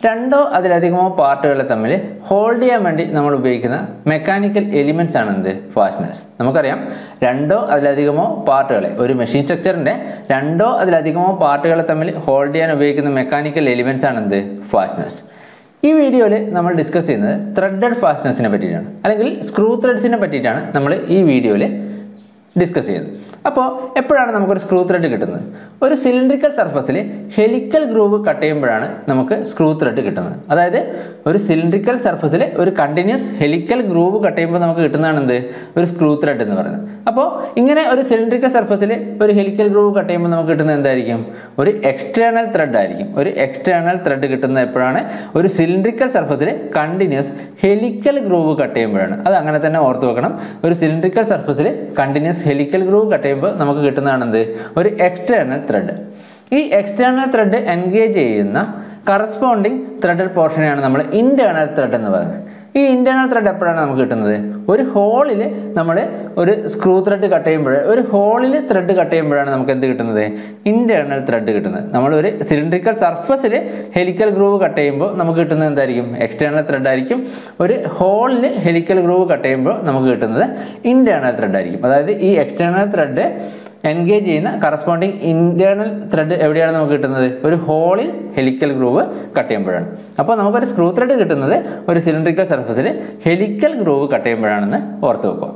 രണ്ടോ അതിലധികമോ പാർട്ടുകളെ തമ്മിൽ ഹോൾഡ് ചെയ്യാൻ വേണ്ടി നമ്മൾ ഉപയോഗിക്കുന്ന മെക്കാനിക്കൽ എലിമെന്റ്സ് ആണ് എന്ത് ഫാസ്റ്റനേഴ്സ് നമുക്കറിയാം രണ്ടോ അതിലധികമോ പാർട്ടുകളെ ഒരു മെഷീൻ സ്ട്രക്ചറിന്റെ രണ്ടോ അതിലധികമോ പാർട്ടുകളെ തമ്മിൽ ഹോൾഡ് ചെയ്യാൻ ഉപയോഗിക്കുന്ന മെക്കാനിക്കൽ എലിമെന്റ്സ് ആണ് എന്ത് ഫാസ്റ്റനേഴ്സ് ഈ വീഡിയോയിൽ നമ്മൾ ഡിസ്കസ് ചെയ്യുന്നത് ത്രെഡഡ് ഫാസ്റ്റനേഴ്സിനെ പറ്റിയിട്ടാണ് അല്ലെങ്കിൽ സ്ക്രൂ ത്രെഡ്സിനെ പറ്റിയിട്ടാണ് നമ്മൾ ഈ വീഡിയോയിൽ ഡിസ്കസ് ചെയ്യുന്നത് അപ്പോൾ എപ്പോഴാണ് നമുക്കൊരു സ്ക്രൂ ത്രെഡ് കിട്ടുന്നത് ഒരു സിലിണ്ടറിക്കൽ സർഫസിൽ ഹെലിക്കൽ ഗ്രൂവ് കട്ട് ചെയ്യുമ്പോഴാണ് നമുക്ക് സ്ക്രൂ ത്രെഡ് കിട്ടുന്നത് അതായത് ഒരു സിലിണ്ടറിക്കൽ സർഫസിൽ ഒരു കണ്ടിന്യൂസ് ഹെലിക്കൽ ഗ്രൂവ് കട്ട് ചെയ്യുമ്പോൾ നമുക്ക് കിട്ടുന്നതാണ് എന്ത് ഒരു സ്ക്രൂ ത്രെഡ് എന്ന് പറയുന്നത് അപ്പോൾ ഇങ്ങനെ ഒരു സിലിണ്ടറിക്കൽ സർഫസിൽ ഒരു ഹെലിക്കൽ ഗ്രൂവ് കട്ട് ചെയ്യുമ്പോൾ നമുക്ക് കിട്ടുന്നത് എന്തായിരിക്കും ഒരു എക്സ്റ്റേണൽ ത്രെഡ് ആയിരിക്കും ഒരു എക്സ്റ്റേണൽ ത്രെഡ് കിട്ടുന്നത് എപ്പോഴാണ് ഒരു സിലിണ്ടറിക്കൽ സർഫസിൽ കണ്ടിന്യൂസ് ഹെലിക്കൽ ഗ്രൂവ് കട്ട് ചെയ്യുമ്പോഴാണ് അത് അങ്ങനെ തന്നെ ഓർത്ത് വെക്കണം ഒരു സിലിണ്ടറിക്കൽ സർഫസിൽ കണ്ടിന്യൂസ് ഹെലിക്കൽ ഗ്രൂവ് കട്ട് ചെയ്യുമ്പോൾ നമുക്ക് കിട്ടുന്നതാണ് എന്ത് ഒരു എക്സ്റ്റേണൽ ത്രെഡ് ഈ എക്സ്റ്റേണൽ ത്രെഡ് എൻഗേജ് ചെയ്യുന്ന കറസ്പോണ്ടിങ് ത്രെഡഡ് പോർഷനെയാണ് നമ്മൾ ഇന്റേണൽ ത്രെഡ് എന്ന് പറയുന്നത് ഈ ഇന്റേണൽ ത്രെഡ് എപ്പോഴാണ് നമുക്ക് കിട്ടുന്നത് ഒരു ഹോളിൽ നമ്മൾ ഒരു സ്ക്രൂ ത്രെഡ് കട്ട് ചെയ്യുമ്പോൾ ഒരു ഹോളിൽ ത്രെഡ് കട്ട് ചെയ്യുമ്പോഴാണ് നമുക്ക് എന്ത് കിട്ടുന്നത് ഇന്റേണൽ ത്രെഡ് കിട്ടുന്നത് നമ്മൾ ഒരു സിലിണ്ടറിക്കൽ സർഫസിൽ ഹെലിക്കൽ ഗ്രൂവ് കട്ട് ചെയ്യുമ്പോൾ നമുക്ക് കിട്ടുന്നത് എന്തായിരിക്കും എക്സ്റ്റേണൽ ത്രെഡ് ആയിരിക്കും ഒരു ഹോളിൽ ഹെലിക്കൽ ഗ്രൂവ് കട്ട് ചെയ്യുമ്പോൾ നമുക്ക് കിട്ടുന്നത് ഇന്റേണൽ ത്രെഡ് ആയിരിക്കും അതായത് ഈ എക്സ്റ്റേണൽ ത്രെഡ് എൻഗേജ് ചെയ്യുന്ന കറസ്പോണ്ടിങ് ഇന്റേണൽ ത്രെഡ് എവിടെയാണ് നമുക്ക് കിട്ടുന്നത് ഒരു ഹോളിൽ ഹെലിക്കൽ ഗ്രൂവ് കട്ട് ചെയ്യുമ്പോഴാണ് അപ്പോൾ നമുക്കൊരു സ്ക്രൂ ത്രെഡ് കിട്ടുന്നത് ഒരു സിലിണ്ടറിക്കൽ സർഫസിൽ ഹെലിക്കൽ ഗ്രൂവ് കട്ട് ചെയ്യുമ്പോഴാണെന്ന് ഓർത്ത് വെക്കുക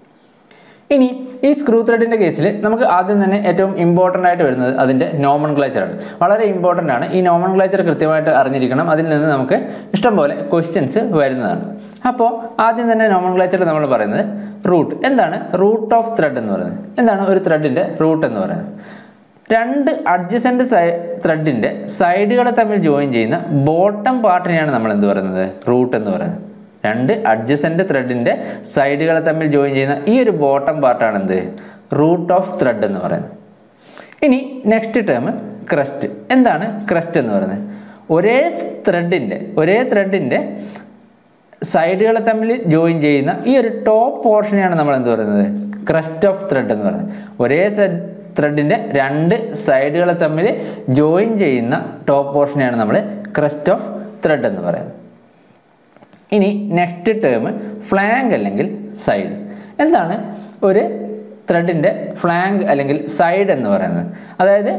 ഇനി ഈ സ്ക്രൂ ത്രെഡിൻ്റെ കേസിൽ നമുക്ക് ആദ്യം തന്നെ ഏറ്റവും ഇമ്പോർട്ടൻ്റ് ആയിട്ട് വരുന്നത് അതിൻ്റെ നോമൺ ആണ് വളരെ ഇമ്പോർട്ടൻ്റ് ആണ് ഈ നോമൺ കൃത്യമായിട്ട് അറിഞ്ഞിരിക്കണം അതിൽ നിന്ന് നമുക്ക് ഇഷ്ടംപോലെ ക്വസ്റ്റ്യൻസ് വരുന്നതാണ് അപ്പോൾ ആദ്യം തന്നെ നോമൺ നമ്മൾ പറയുന്നത് റൂട്ട് എന്താണ് റൂട്ട് ഓഫ് ത്രെഡ് എന്ന് പറയുന്നത് എന്താണ് ഒരു ത്രെഡിൻ്റെ റൂട്ട് എന്ന് പറയുന്നത് രണ്ട് അഡ്ജസൻറ്റ് ത്രെഡിൻ്റെ സൈഡുകളെ തമ്മിൽ ജോയിൻ ചെയ്യുന്ന ബോട്ടം പാർട്ടിനെയാണ് നമ്മൾ എന്ത് പറയുന്നത് റൂട്ട് എന്ന് പറയുന്നത് രണ്ട് അഡ്ജസൻറ്റ് ത്രെഡിൻ്റെ സൈഡുകളെ തമ്മിൽ ജോയിൻ ചെയ്യുന്ന ഈ ഒരു ബോട്ടം പാർട്ടാണ് എന്ത് റൂട്ട് ഓഫ് ത്രെഡ് എന്ന് പറയുന്നത് ഇനി നെക്സ്റ്റ് ടേം ക്രസ്റ്റ് എന്താണ് ക്രസ്റ്റ് എന്ന് പറയുന്നത് ഒരേ ത്രെഡിൻ്റെ ഒരേ ത്രെഡിൻ്റെ സൈഡുകളെ തമ്മിൽ ജോയിൻ ചെയ്യുന്ന ഈ ഒരു ടോപ്പ് പോർഷനെയാണ് നമ്മൾ എന്ത് പറയുന്നത് ക്രസ്റ്റ് ഓഫ് ത്രെഡ് എന്ന് പറയുന്നത് ഒരേ ത്രെഡിൻ്റെ രണ്ട് സൈഡുകളെ തമ്മിൽ ജോയിൻ ചെയ്യുന്ന ടോപ്പ് പോർഷനെയാണ് നമ്മൾ ക്രസ്റ്റ് ഓഫ് ത്രെഡ് എന്ന് പറയുന്നത് ഇനി നെക്സ്റ്റ് ടേം ഫ്ലാങ്ക് അല്ലെങ്കിൽ സൈഡ് എന്താണ് ഒരു ത്രെഡിൻ്റെ ഫ്ലാങ്ക് അല്ലെങ്കിൽ സൈഡ് എന്ന് പറയുന്നത് അതായത്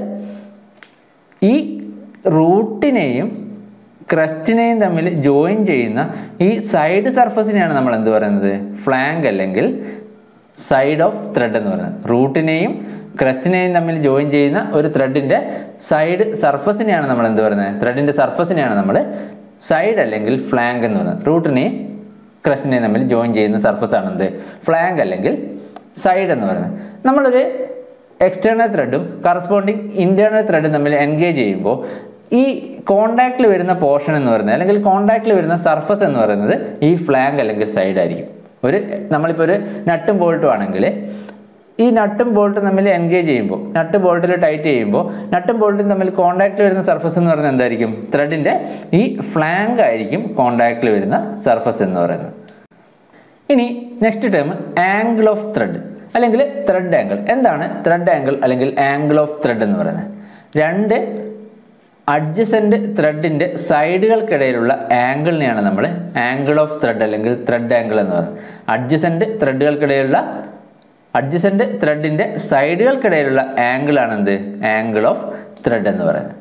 ഈ റൂട്ടിനെയും ക്രസ്റ്റിനെയും തമ്മിൽ ജോയിൻ ചെയ്യുന്ന ഈ സൈഡ് സർഫസിനെയാണ് നമ്മൾ എന്ത് പറയുന്നത് ഫ്ലാങ്ക് അല്ലെങ്കിൽ സൈഡ് ഓഫ് ത്രെഡ് എന്ന് പറയുന്നത് റൂട്ടിനെയും ക്രസ്റ്റിനെയും തമ്മിൽ ജോയിൻ ചെയ്യുന്ന ഒരു ത്രെഡിൻ്റെ സൈഡ് സർഫസിനെയാണ് നമ്മൾ എന്ത് പറയുന്നത് ത്രെഡിൻ്റെ സർഫസിനെയാണ് നമ്മൾ സൈഡ് അല്ലെങ്കിൽ ഫ്ലാങ്ക് എന്ന് പറയുന്നത് റൂട്ടിനെയും ക്രസ്റ്റിനെയും തമ്മിൽ ജോയിൻ ചെയ്യുന്ന സർഫസ് ആണ് എന്ത് ഫ്ലാങ്ക് അല്ലെങ്കിൽ സൈഡ് എന്ന് പറയുന്നത് നമ്മളൊരു എക്സ്റ്റേണൽ ത്രെഡും കറസ്പോണ്ടിങ് ഇന്റേണൽ ത്രെഡും തമ്മിൽ എൻഗേജ് ചെയ്യുമ്പോൾ ഈ കോണ്ടാക്റ്റിൽ വരുന്ന പോർഷൻ എന്ന് പറയുന്നത് അല്ലെങ്കിൽ കോണ്ടാക്റ്റിൽ വരുന്ന സർഫസ് എന്ന് പറയുന്നത് ഈ ഫ്ലാങ്ക് അല്ലെങ്കിൽ സൈഡ് ആയിരിക്കും ഒരു നമ്മളിപ്പോൾ ഒരു നട്ടും ബോൾട്ടും ആണെങ്കിൽ ഈ നട്ടും ബോൾട്ടും തമ്മിൽ എൻഗേജ് ചെയ്യുമ്പോൾ നട്ട് ബോൾട്ടിൽ ടൈറ്റ് ചെയ്യുമ്പോൾ നട്ടും ബോൾട്ടും തമ്മിൽ കോണ്ടാക്റ്റിൽ വരുന്ന സർഫസ് എന്ന് പറയുന്നത് എന്തായിരിക്കും ത്രെഡിൻ്റെ ഈ ഫ്ലാങ്ക് ആയിരിക്കും കോണ്ടാക്റ്റിൽ വരുന്ന സർഫസ് എന്ന് പറയുന്നത് ഇനി next term angle of thread അല്ലെങ്കിൽ ത്രെഡ് ആംഗിൾ എന്താണ് ത്രെഡ് ആംഗിൾ അല്ലെങ്കിൽ ആംഗിൾ ഓഫ് ത്രെഡ് എന്ന് പറയുന്നത് രണ്ട് അഡ്ജസൻറ്റ് ത്രെഡിൻ്റെ സൈഡുകൾക്കിടയിലുള്ള ആംഗിളിനെയാണ് നമ്മൾ ആംഗിൾ ഓഫ് ത്രെഡ് അല്ലെങ്കിൽ ത്രെഡ് ആംഗിൾ എന്ന് പറയുന്നത് അഡ്ജസൻറ്റ് ത്രെഡുകൾക്കിടയിലുള്ള അഡ്ജസൻറ്റ് ത്രെഡിൻ്റെ സൈഡുകൾക്കിടയിലുള്ള ആംഗിൾ ആണ് എന്ത് ആംഗിൾ ഓഫ് ത്രെഡ് എന്ന് പറയുന്നത്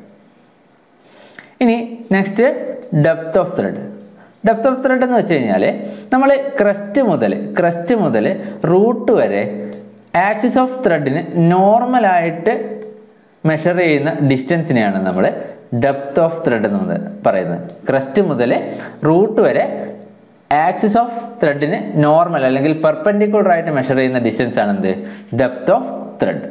ഇനി next depth of thread depth of thread എന്ന് വെച്ച് കഴിഞ്ഞാൽ നമ്മൾ ക്രസ്റ്റ് മുതൽ ക്രസ്റ്റ് മുതൽ റൂട്ട് വരെ ആക്സിസ് ഓഫ് ത്രെഡിന് നോർമലായിട്ട് മെഷർ ചെയ്യുന്ന ഡിസ്റ്റൻസിനെയാണ് നമ്മൾ ഡെപ്ത് ഓഫ് ത്രെഡ് എന്ന് പറയുന്നത് ക്രസ്റ്റ് മുതൽ റൂട്ട് വരെ ആക്സിസ് ഓഫ് ത്രെഡിന് നോർമൽ അല്ലെങ്കിൽ പെർപെൻഡിക്കുലർ ആയിട്ട് മെഷർ ചെയ്യുന്ന ഡിസ്റ്റൻസ് ആണ് എന്ത് ഡെപ്ത് ഓഫ് ത്രെഡ്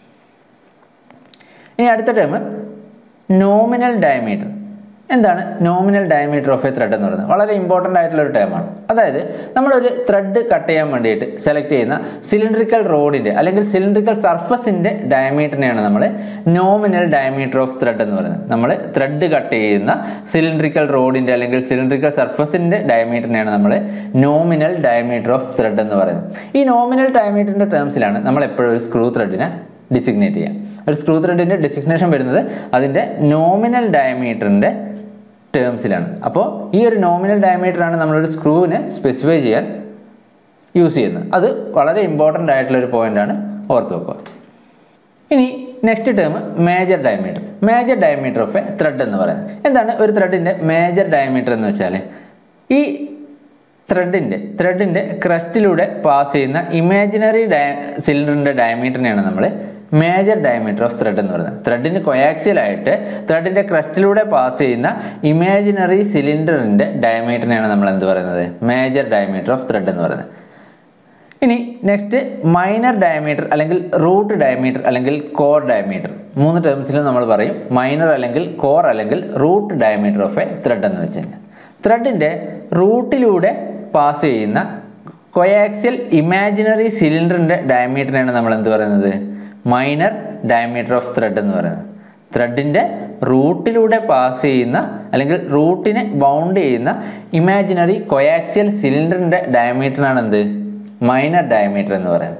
ഇനി അടുത്ത ടേം നോമിനൽ ഡയമീറ്റർ എന്താണ് nominal diameter of a thread എന്ന് പറയുന്നത് വളരെ ഇമ്പോർട്ടൻ്റ് ആയിട്ടുള്ള ഒരു ടേമാണ് അതായത് നമ്മളൊരു ത്രെഡ് കട്ട് ചെയ്യാൻ വേണ്ടിയിട്ട് സെലക്ട് ചെയ്യുന്ന സിലിണ്ടറിക്കൽ റോഡിൻ്റെ അല്ലെങ്കിൽ സിലിണ്ടറിക്കൽ സർഫസിൻ്റെ ഡയമീറ്ററിനെയാണ് നമ്മൾ നോമിനൽ ഡയമീറ്റർ ഓഫ് ത്രെഡ് എന്ന് പറയുന്നത് നമ്മൾ ത്രെഡ് കട്ട് ചെയ്യുന്ന സിലിണ്ടറിക്കൽ റോഡിൻ്റെ അല്ലെങ്കിൽ സിലിണ്ടറിക്കൽ സർഫസിൻ്റെ ഡയമീറ്ററിനെയാണ് നമ്മൾ നോമിനൽ ഡയമീറ്റർ ഓഫ് ത്രെഡ് എന്ന് പറയുന്നത് ഈ നോമിനൽ ഡയമീറ്ററിൻ്റെ ടേംസിലാണ് നമ്മൾ എപ്പോഴും ഒരു സ്ക്രൂ ത്രെഡിനെ ഡിസിഗ്നേറ്റ് ചെയ്യുക ഒരു സ്ക്രൂ ത്രെഡിൻ്റെ ഡിസിഗ്നേഷൻ വരുന്നത് അതിൻ്റെ നോമിനൽ ഡയമീറ്ററിൻ്റെ ടേംസിലാണ് അപ്പോൾ ഈ ഒരു നോമിനൽ ഡയമീറ്റർ ആണ് നമ്മളൊരു സ്ക്രൂവിനെ സ്പെസിഫൈ ചെയ്യാൻ യൂസ് ചെയ്യുന്നത് അത് വളരെ ഇമ്പോർട്ടൻ്റ് ആയിട്ടുള്ള ഒരു പോയിന്റാണ് ഓർത്ത് വെക്കുക ഇനി next term major diameter major diameter of a thread എന്ന് പറയുന്നത് എന്താണ് ഒരു ത്രെഡിൻ്റെ മേജർ ഡയമീറ്റർ എന്ന് വെച്ചാൽ ഈ ത്രെഡിൻ്റെ ത്രെഡിൻ്റെ ക്രസ്റ്റിലൂടെ പാസ് ചെയ്യുന്ന ഇമാജിനറി ഡയ സിലിണ്ടറിൻ്റെ ഡയമീറ്ററിനെയാണ് നമ്മൾ മേജർ ഡയമീറ്റർ ഓഫ് ത്രെഡ് എന്ന് പറയുന്നത് ത്രെഡിന് കൊയാക്സിയലായിട്ട് ത്രെഡിൻ്റെ ക്രസ്റ്റിലൂടെ പാസ് ചെയ്യുന്ന ഇമാജിനറി സിലിണ്ടറിൻ്റെ ഡയമീറ്ററിനെയാണ് നമ്മൾ എന്ത് പറയുന്നത് മേജർ ഡയമീറ്റർ ഓഫ് ത്രെഡ് എന്ന് പറയുന്നത് ഇനി നെക്സ്റ്റ് മൈനർ ഡയമീറ്റർ അല്ലെങ്കിൽ റൂട്ട് ഡയമീറ്റർ അല്ലെങ്കിൽ കോർ ഡയമീറ്റർ മൂന്ന് ടേംസിലും നമ്മൾ പറയും മൈനർ അല്ലെങ്കിൽ കോർ അല്ലെങ്കിൽ root diameter of a thread എന്ന് വെച്ച് കഴിഞ്ഞാൽ ത്രെഡിൻ്റെ റൂട്ടിലൂടെ പാസ് ചെയ്യുന്ന കൊയാക്സിയൽ ഇമാജിനറി സിലിണ്ടറിൻ്റെ ഡയമീറ്ററിനാണ് നമ്മൾ എന്ത് പറയുന്നത് മൈനർ ഡയമീറ്റർ ഓഫ് ത്രെഡ് എന്ന് പറയുന്നത് ത്രെഡിൻ്റെ റൂട്ടിലൂടെ പാസ് ചെയ്യുന്ന അല്ലെങ്കിൽ റൂട്ടിനെ ബൗണ്ട് ചെയ്യുന്ന ഇമാജിനറി കൊയാക്സിയൽ സിലിണ്ടറിൻ്റെ ഡയമീറ്ററാണ് എന്ത് മൈനർ ഡയമീറ്റർ എന്ന് പറയുന്നത്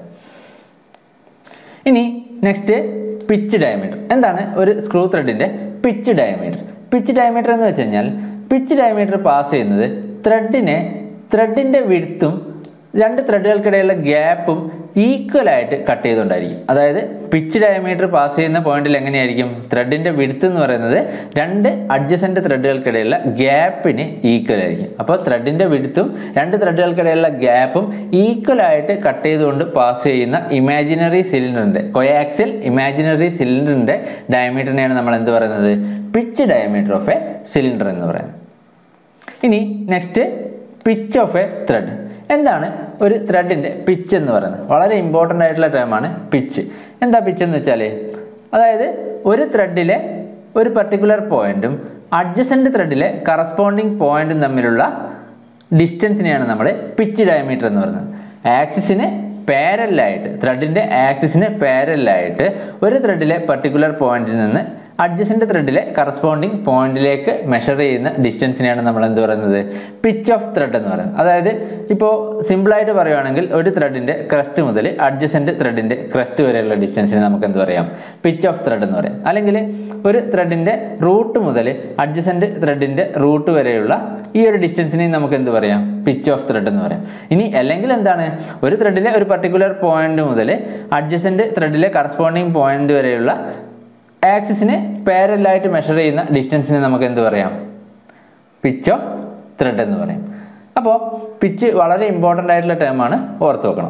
ഇനി നെക്സ്റ്റ് പിച്ച് ഡയമീറ്റർ എന്താണ് ഒരു സ്ക്രൂ ത്രെഡിൻ്റെ പിച്ച് ഡയമീറ്റർ പിച്ച് ഡയമീറ്റർ എന്ന് വെച്ച് കഴിഞ്ഞാൽ പിച്ച് ഡയമീറ്റർ പാസ് ചെയ്യുന്നത് ത്രെഡിനെ ത്രെഡിൻ്റെ വിടുത്തും രണ്ട് ത്രെഡുകൾക്കിടയിലുള്ള ഗ്യാപ്പും ഈക്വൽ ആയിട്ട് കട്ട് ചെയ്തുകൊണ്ടായിരിക്കും അതായത് പിച്ച് ഡയമീറ്റർ പാസ് ചെയ്യുന്ന പോയിന്റിൽ എങ്ങനെയായിരിക്കും ത്രെഡിൻ്റെ വിടുത്ത് എന്ന് പറയുന്നത് രണ്ട് അഡ്ജസൻറ്റ് ത്രെഡുകൾക്കിടയിലുള്ള ഗ്യാപ്പിന് ഈക്വൽ ആയിരിക്കും അപ്പോൾ ത്രെഡിൻ്റെ വിടുത്തും രണ്ട് ത്രെഡുകൾക്കിടയിലുള്ള ഗ്യാപ്പും ഈക്വൽ ആയിട്ട് കട്ട് ചെയ്തുകൊണ്ട് പാസ് ചെയ്യുന്ന ഇമാജിനറി സിലിണ്ടറിൻ്റെ കൊയാക്സിൽ ഇമാജിനറി സിലിണ്ടറിൻ്റെ ഡയമീറ്ററിനെയാണ് നമ്മൾ എന്ത് പറയുന്നത് pitch diameter of a cylinder എന്ന് പറയുന്നത് ഇനി next pitch of a thread എന്താണ് ഒരു ത്രെഡിൻ്റെ പിച്ച് എന്ന് പറയുന്നത് വളരെ ഇമ്പോർട്ടൻ്റ് ആയിട്ടുള്ള ടേമാണ് പിച്ച് എന്താ പിച്ച് എന്ന് വെച്ചാൽ അതായത് ഒരു ത്രെഡിലെ ഒരു പർട്ടിക്കുലർ പോയിന്റും അഡ്ജസൻറ്റ് ത്രെഡിലെ കറസ്പോണ്ടിങ് പോയിന്റും തമ്മിലുള്ള ഡിസ്റ്റൻസിനെയാണ് നമ്മൾ പിച്ച് ഡയമീറ്റർ എന്ന് പറയുന്നത് ആക്സിസിന് പാരലായിട്ട് ത്രെഡിൻ്റെ ആക്സിസിന് പാരലായിട്ട് ഒരു ത്രെഡിലെ പർട്ടിക്കുലർ പോയിന്റിൽ നിന്ന് അഡ്ജസൻറ്റ് ത്രെഡിലെ കറസ്പോണ്ടിങ് പോയിന്റിലേക്ക് മെഷർ ചെയ്യുന്ന ഡിസ്റ്റൻസിനെയാണ് നമ്മൾ എന്ത് പറയുന്നത് പിച്ച് ഓഫ് ത്രെഡ് എന്ന് പറയുന്നത് അതായത് ഇപ്പോൾ സിമ്പിളായിട്ട് പറയുവാണെങ്കിൽ ഒരു ത്രെഡിൻ്റെ ക്രസ്റ്റ് മുതൽ അഡ്ജസൻറ്റ് ത്രെഡിൻ്റെ ക്രസ്റ്റ് വരെയുള്ള ഡിസ്റ്റൻസിനെ നമുക്ക് എന്ത് പറയാം പിച്ച് ഓഫ് ത്രെഡ് എന്ന് പറയാം അല്ലെങ്കിൽ ഒരു ത്രെഡിൻ്റെ റൂട്ട് മുതൽ അഡ്ജസൻറ്റ് ത്രെഡിൻ്റെ റൂട്ട് വരെയുള്ള ഈ ഒരു ഡിസ്റ്റൻസിനെ നമുക്ക് എന്ത് പറയാം പിച്ച് ഓഫ് ത്രെഡ് എന്ന് പറയാം ഇനി അല്ലെങ്കിൽ എന്താണ് ഒരു ത്രെഡിലെ ഒരു പർട്ടിക്കുലർ പോയിന്റ് മുതൽ അഡ്ജസൻറ്റ് ത്രെഡിലെ കറസ്പോണ്ടിങ് പോയിന്റ് വരെയുള്ള ആക്സിസിനെ പാരലായിട്ട് മെഷർ ചെയ്യുന്ന ഡിസ്റ്റൻസിനെ നമുക്ക് എന്ത് പറയാം പിച്ച് ഓഫ് ത്രെഡ് എന്ന് പറയും അപ്പോൾ പിച്ച് വളരെ ഇമ്പോർട്ടൻ്റ് ആയിട്ടുള്ള ടേമാണ് ഓർത്ത് വെക്കണം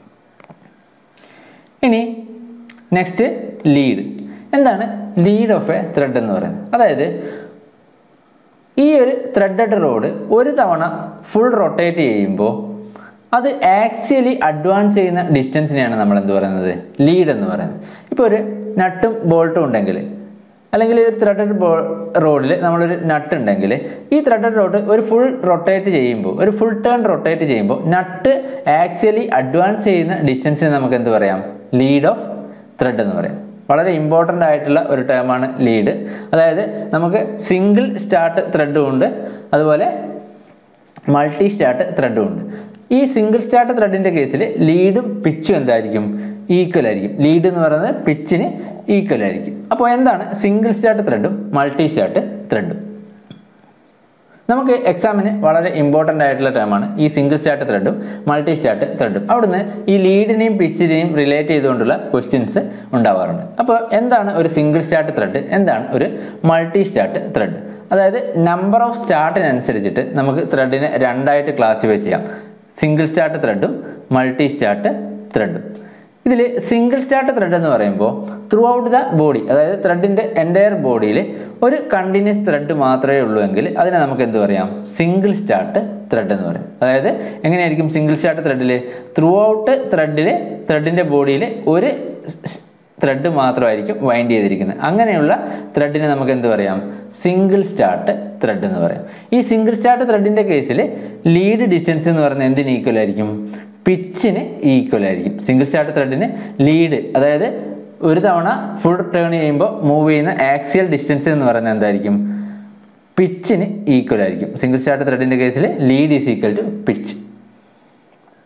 ഇനി നെക്സ്റ്റ് ലീഡ് എന്താണ് ലീഡ് ഓഫ് എ ത്രെഡ് എന്ന് പറയുന്നത് അതായത് ഈ ഒരു ത്രെഡഡ് റോഡ് ഒരു തവണ ഫുൾ റൊട്ടേറ്റ് ചെയ്യുമ്പോൾ അത് ആക്ച്വലി അഡ്വാൻസ് ചെയ്യുന്ന ഡിസ്റ്റൻസിനെയാണ് നമ്മൾ എന്ത് പറയുന്നത് ലീഡ് എന്ന് പറയുന്നത് ഇപ്പോൾ ഒരു നട്ടും ബോൾട്ടും ഉണ്ടെങ്കിൽ അല്ലെങ്കിൽ ഒരു ത്രെഡഡ് ബോ റോഡിൽ നമ്മളൊരു നട്ട് ഉണ്ടെങ്കിൽ ഈ ത്രെഡഡ് റോഡ് ഒരു ഫുൾ റൊട്ടേറ്റ് ചെയ്യുമ്പോൾ ഒരു ഫുൾ ടേൺ റൊട്ടേറ്റ് ചെയ്യുമ്പോൾ നട്ട് ആക്ച്വലി അഡ്വാൻസ് ചെയ്യുന്ന ഡിസ്റ്റൻസിനെ നമുക്ക് എന്ത് പറയാം ലീഡ് ഓഫ് ത്രെഡ് എന്ന് പറയാം വളരെ ഇമ്പോർട്ടൻ്റ് ആയിട്ടുള്ള ഒരു ടേമാണ് ലീഡ് അതായത് നമുക്ക് സിംഗിൾ സ്റ്റാർട്ട് ത്രെഡും ഉണ്ട് അതുപോലെ മൾട്ടി സ്റ്റാർട്ട് ത്രെഡും ഉണ്ട് ഈ സിംഗിൾ സ്റ്റാർട്ട് ത്രെഡിൻ്റെ കേസിൽ ലീഡും പിച്ചും എന്തായിരിക്കും ഈക്വൽ ആയിരിക്കും ലീഡ് എന്ന് പറയുന്നത് പിച്ചിന് ഈക്വൽ ആയിരിക്കും അപ്പോൾ എന്താണ് സിംഗിൾ സ്റ്റാർട്ട് ത്രെഡും മൾട്ടി സ്റ്റാർട്ട് ത്രെഡും നമുക്ക് എക്സാമിന് വളരെ ഇമ്പോർട്ടൻ്റ് ആയിട്ടുള്ള ടേമാണ് ഈ സിംഗിൾ സ്റ്റാർട്ട് ത്രെഡും മൾട്ടി സ്റ്റാർട്ട് ത്രെഡും അവിടുന്ന് ഈ ലീഡിനെയും പിച്ചിനെയും റിലേറ്റ് ചെയ്തുകൊണ്ടുള്ള ക്വസ്റ്റ്യൻസ് ഉണ്ടാവാറുണ്ട് അപ്പോൾ എന്താണ് ഒരു സിംഗിൾ സ്റ്റാർട്ട് ത്രെഡ് എന്താണ് ഒരു മൾട്ടി സ്റ്റാർട്ട് ത്രെഡ് അതായത് നമ്പർ ഓഫ് സ്റ്റാർട്ടിനനുസരിച്ചിട്ട് നമുക്ക് ത്രെഡിനെ രണ്ടായിട്ട് ക്ലാസിഫൈ ചെയ്യാം സിംഗിൾ സ്റ്റാർട്ട് ത്രെഡും മൾട്ടി സ്റ്റാർട്ട് ത്രെഡും ഇതിൽ സിംഗിൾ സ്റ്റാർട്ട് ത്രെഡ് എന്ന് പറയുമ്പോൾ ത്രൂ ഔട്ട് ദ ബോഡി അതായത് ത്രെഡിൻ്റെ എൻറ്റയർ ബോഡിയിൽ ഒരു കണ്ടിന്യൂസ് ത്രെഡ് മാത്രമേ ഉള്ളൂ എങ്കിൽ അതിനെ നമുക്ക് എന്ത് പറയാം സിംഗിൾ സ്റ്റാർട്ട് ത്രെഡ് എന്ന് പറയും അതായത് എങ്ങനെയായിരിക്കും സിംഗിൾ സ്റ്റാർട്ട് ത്രെഡിൽ ത്രൂ ഔട്ട് ത്രെഡിൽ ത്രെഡിൻ്റെ ബോഡിയിൽ ഒരു ത്രെഡ് മാത്രമായിരിക്കും വൈൻഡ് ചെയ്തിരിക്കുന്നത് അങ്ങനെയുള്ള ത്രെഡിനെ നമുക്ക് എന്ത് പറയാം സിംഗിൾ സ്റ്റാർട്ട് ത്രെഡ് എന്ന് പറയാം ഈ സിംഗിൾ സ്റ്റാർട്ട് ത്രെഡിൻ്റെ കേസിൽ ലീഡ് ഡിസ്റ്റൻസ് എന്ന് പറയുന്നത് എന്തിന് ഈക്വൽ ആയിരിക്കും പിച്ചിന് ഈക്വൽ ആയിരിക്കും സിംഗിൾ സ്റ്റാർട്ട് ത്രെഡിന് ലീഡ് അതായത് ഒരു തവണ ഫുൾ ടേൺ ചെയ്യുമ്പോൾ മൂവ് ചെയ്യുന്ന ആക്സിയൽ ഡിസ്റ്റൻസ് എന്ന് പറയുന്നത് എന്തായിരിക്കും പിച്ചിന് ഈക്വൽ ആയിരിക്കും സിംഗിൾ സ്റ്റാർട്ട് ത്രെഡിൻ്റെ കേസിൽ lead is equal to pitch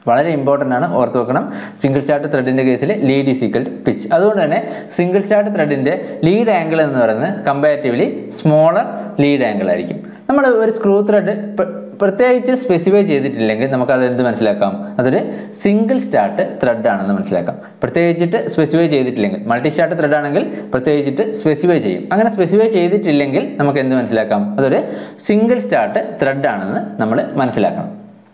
വളരെ ഇമ്പോർട്ടൻ്റ് ആണ് ഓർത്ത് വെക്കണം സിംഗിൾ സ്റ്റാർട്ട് ത്രെഡിൻ്റെ കേസിൽ ലീഡ് ഈസ് ഈക്വൽ പിച്ച് അതുകൊണ്ട് തന്നെ സിംഗിൾ സ്റ്റാർട്ട് ത്രെഡിൻ്റെ ലീഡ് ആംഗിൾ എന്ന് പറയുന്നത് കമ്പാരിറ്റീവ്ലി സ്മോളർ ലീഡ് ആംഗിൾ ആയിരിക്കും നമ്മൾ ഒരു സ്ക്രൂ ത്രെഡ് പ്രത്യേകിച്ച് സ്പെസിഫൈ ചെയ്തിട്ടില്ലെങ്കിൽ നമുക്കത് എന്ത് മനസ്സിലാക്കാം അതൊരു സിംഗിൾ സ്റ്റാർട്ട് ത്രെഡ് ആണെന്ന് മനസ്സിലാക്കാം പ്രത്യേകിച്ചിട്ട് സ്പെസിഫൈ ചെയ്തിട്ടില്ലെങ്കിൽ മൾട്ടി സ്റ്റാർട്ട് ത്രെഡ് ആണെങ്കിൽ പ്രത്യേകിച്ചിട്ട് സ്പെസിഫൈ ചെയ്യും അങ്ങനെ സ്പെസിഫൈ ചെയ്തിട്ടില്ലെങ്കിൽ നമുക്ക് എന്ത് മനസ്സിലാക്കാം അതൊരു സിംഗിൾ സ്റ്റാർട്ട് ത്രെഡ് ആണെന്ന് നമ്മൾ മനസ്സിലാക്കണം